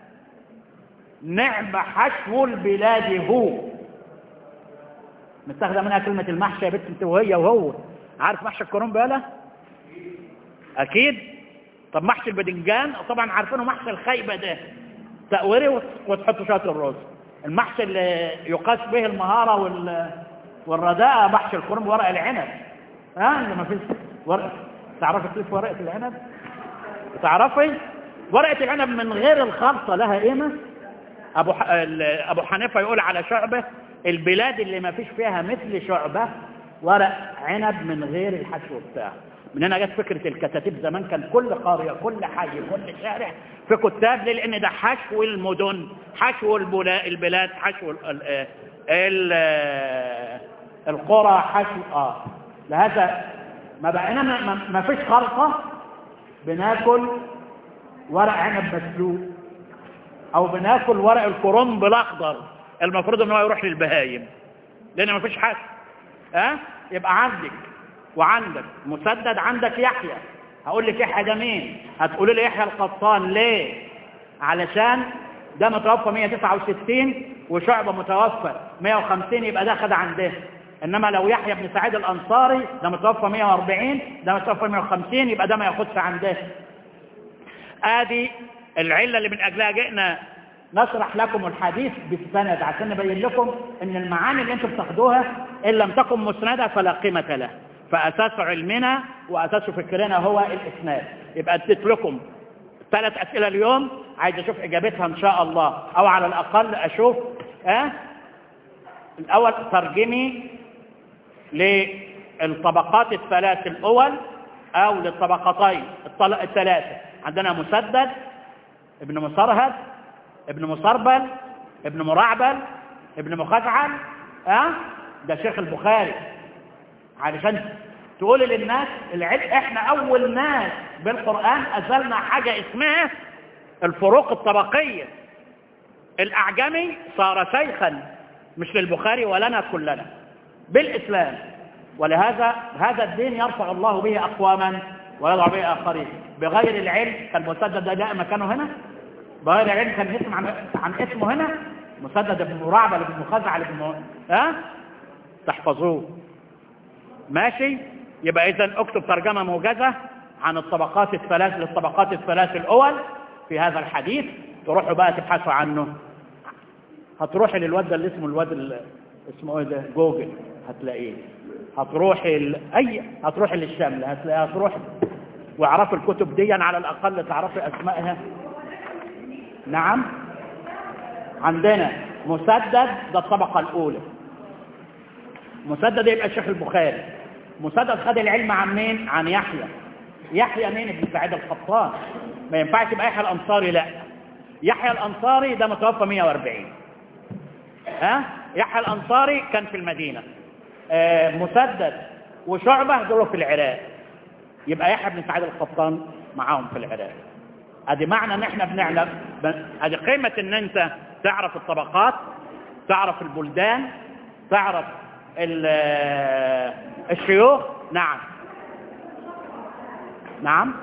نعم حشو البلاد هو مستخدم منها كلمة المحشى يا بنت انت وهي وهو عارف محشي الكرنب يالا اكيد طب محشي البدنجان طبعا عارفينه محشي الخيبة ده تقوري وتحط شوية الرز المحشي اللي يقاس به المهارة وال... والرداءة محشي الكرنب ورق العنب ها اللي ما فيش ورق تعرفي كيف ورقة العنب تعرفي ورقة العنب من غير الخلطة لها قيمة أبو, ح... أبو حنيفة يقول على شعبة البلاد اللي ما فيش فيها مثل شعبة ورق عنب من غير الحشو بتاعه من هنا جت فكرة الكتاتيب زمان كان كل قرية كل حي كل شارع في كتاب ليه لأن ده حشو المدن حشو البلاد حشو ال ال القرى حشو آه لهذا ما بقينا ما, ما فيش خلطة بناكل ورق عنب مسلوق او بناكل ورق الكرنب الاخضر المفروض ان هو يروح للبهايم لان ما فيش حاجه ها أه؟ يبقى عندك وعندك مسدد عندك يحيى هقول لك يحيى ده مين هتقولي لي يحيى القطان ليه علشان ده متوفى 169 وشعبة متوفى 150 يبقى ده خد عنده انما لو يحيى بن سعيد الانصاري ده متوفى 140 ده متوفى 150 يبقى ده ما ياخدش عنده ادي العلة اللي من اجلها جئنا نشرح لكم الحديث بالسند عشان نبين لكم ان المعاني اللي انتم بتاخدوها ان لم تكن مسندة فلا قيمة لها فاساس علمنا واساس فكرنا هو الاسناد يبقى اديت لكم ثلاث اسئلة اليوم عايز اشوف اجابتها ان شاء الله او على الاقل اشوف اه الاول ترجمي للطبقات الثلاث الاول او للطبقتين الثلاثة عندنا مسدد ابن مسرهد ابن مصربل ابن مرعبل ابن مخزعل اه ده شيخ البخاري علشان تقول للناس العلم احنا اول ناس بالقرآن ازلنا حاجة اسمها الفروق الطبقية الاعجمي صار شيخا مش للبخاري ولنا كلنا بالاسلام ولهذا هذا الدين يرفع الله به اقواما ويضع به اخرين بغير العلم كان مسدد ده جاء مكانه هنا بغير العلم كان اسم عن, عن اسمه هنا مسدد ابن مرعبل ابن مخزعل ابن م... ها تحفظوه ماشي يبقى اذا اكتب ترجمة موجزة عن الطبقات الثلاث للطبقات الثلاث الاول في هذا الحديث تروحوا بقى تبحثوا عنه هتروحي للواد ده اللي اسمه الواد ال- اسمه ايه ده جوجل هتلاقيه هتروحي ال... اي هتروحي للشامل هتلاقيها هتروحي واعرفي الكتب دي على الاقل تعرفي اسمائها نعم عندنا مسدد ده الطبقة الأولى مسدد يبقى الشيخ البخاري مسدد خد العلم عن مين؟ عن يحيى يحيى مين ابن سعيد القطان ما ينفعش يبقى يحيى الأنصاري لا يحيى الأنصاري ده متوفى 140 ها يحيى الأنصاري كان في المدينة آه مسدد وشعبة دول في العراق يبقى يحيى بن سعيد القطان معاهم في العراق ادي معنى ان احنا بنعلم ب- ادي قيمة ان انت تعرف الطبقات تعرف البلدان تعرف ال- آه، الشيوخ نعم نعم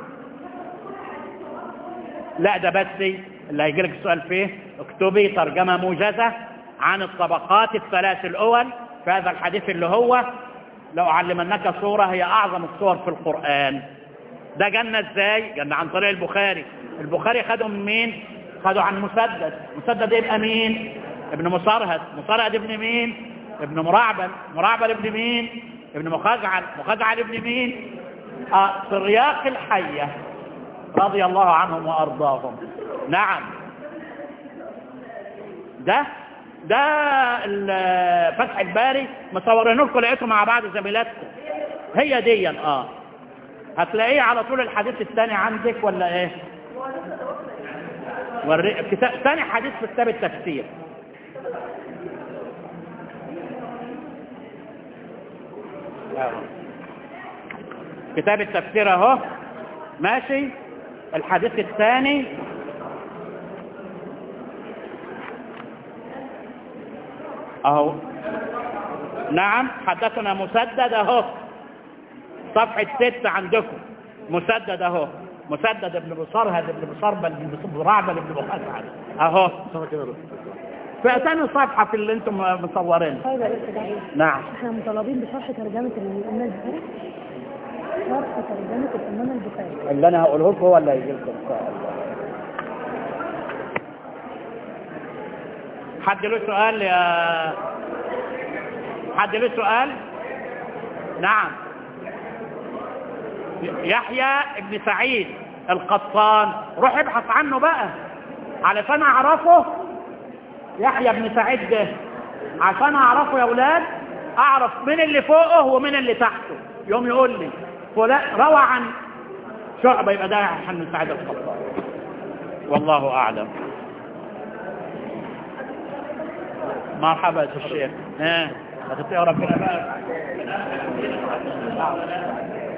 لا ده بس اللي هيجي لك السؤال فيه اكتبي ترجمة موجزة عن الطبقات الثلاث الأول في هذا الحديث اللي هو لو علمنك صورة هي أعظم الصور في القرآن ده جنة ازاي جنة عن طريق البخاري البخاري خده من مين خده عن مسدد مسدد يبقى مين ابن مصرهد مصرهد ابن مين ابن مرعبل مرعبل ابن مين ابن مخزعل مخزعل ابن مين آه سرياق الحية رضي الله عنهم وأرضاهم نعم ده ده ال- فتح الباري مصورين لكم لقيته مع بعض زميلاتكم هي دي اه هتلاقيه على طول الحديث الثاني عندك ولا ايه وري... كتاب... ثاني حديث في كتاب التفسير أهو. كتاب التفسير اهو ماشي الحديث الثاني اهو نعم حدثنا مسدد اهو صفحة ستة عندكم مسدد اهو مسدد ابن بصرهد ابن بصربل ابن رعبل ابن بخزعل اهو في ثاني صفحة في اللي انتم مصورين طيب يا أستاذ عيد نعم احنا مطالبين بشرح ترجمة الإمام البخاري شرح ترجمة الإمام البخاري اللي انا هقوله لكم هو اللي هيجي لكم ان شاء الله حد له سؤال يا حد له سؤال نعم يحيى ابن سعيد القطان روح ابحث عنه بقى علشان اعرفه يحيى بن سعيد ده عشان اعرفه يا اولاد اعرف مين اللي فوقه ومين اللي تحته يوم يقول لي فلان روى عن شعبة يبقى ده يحيى بن سعيد القطان والله اعلم مرحبا يا الشيخ ها هتقرا كده بقى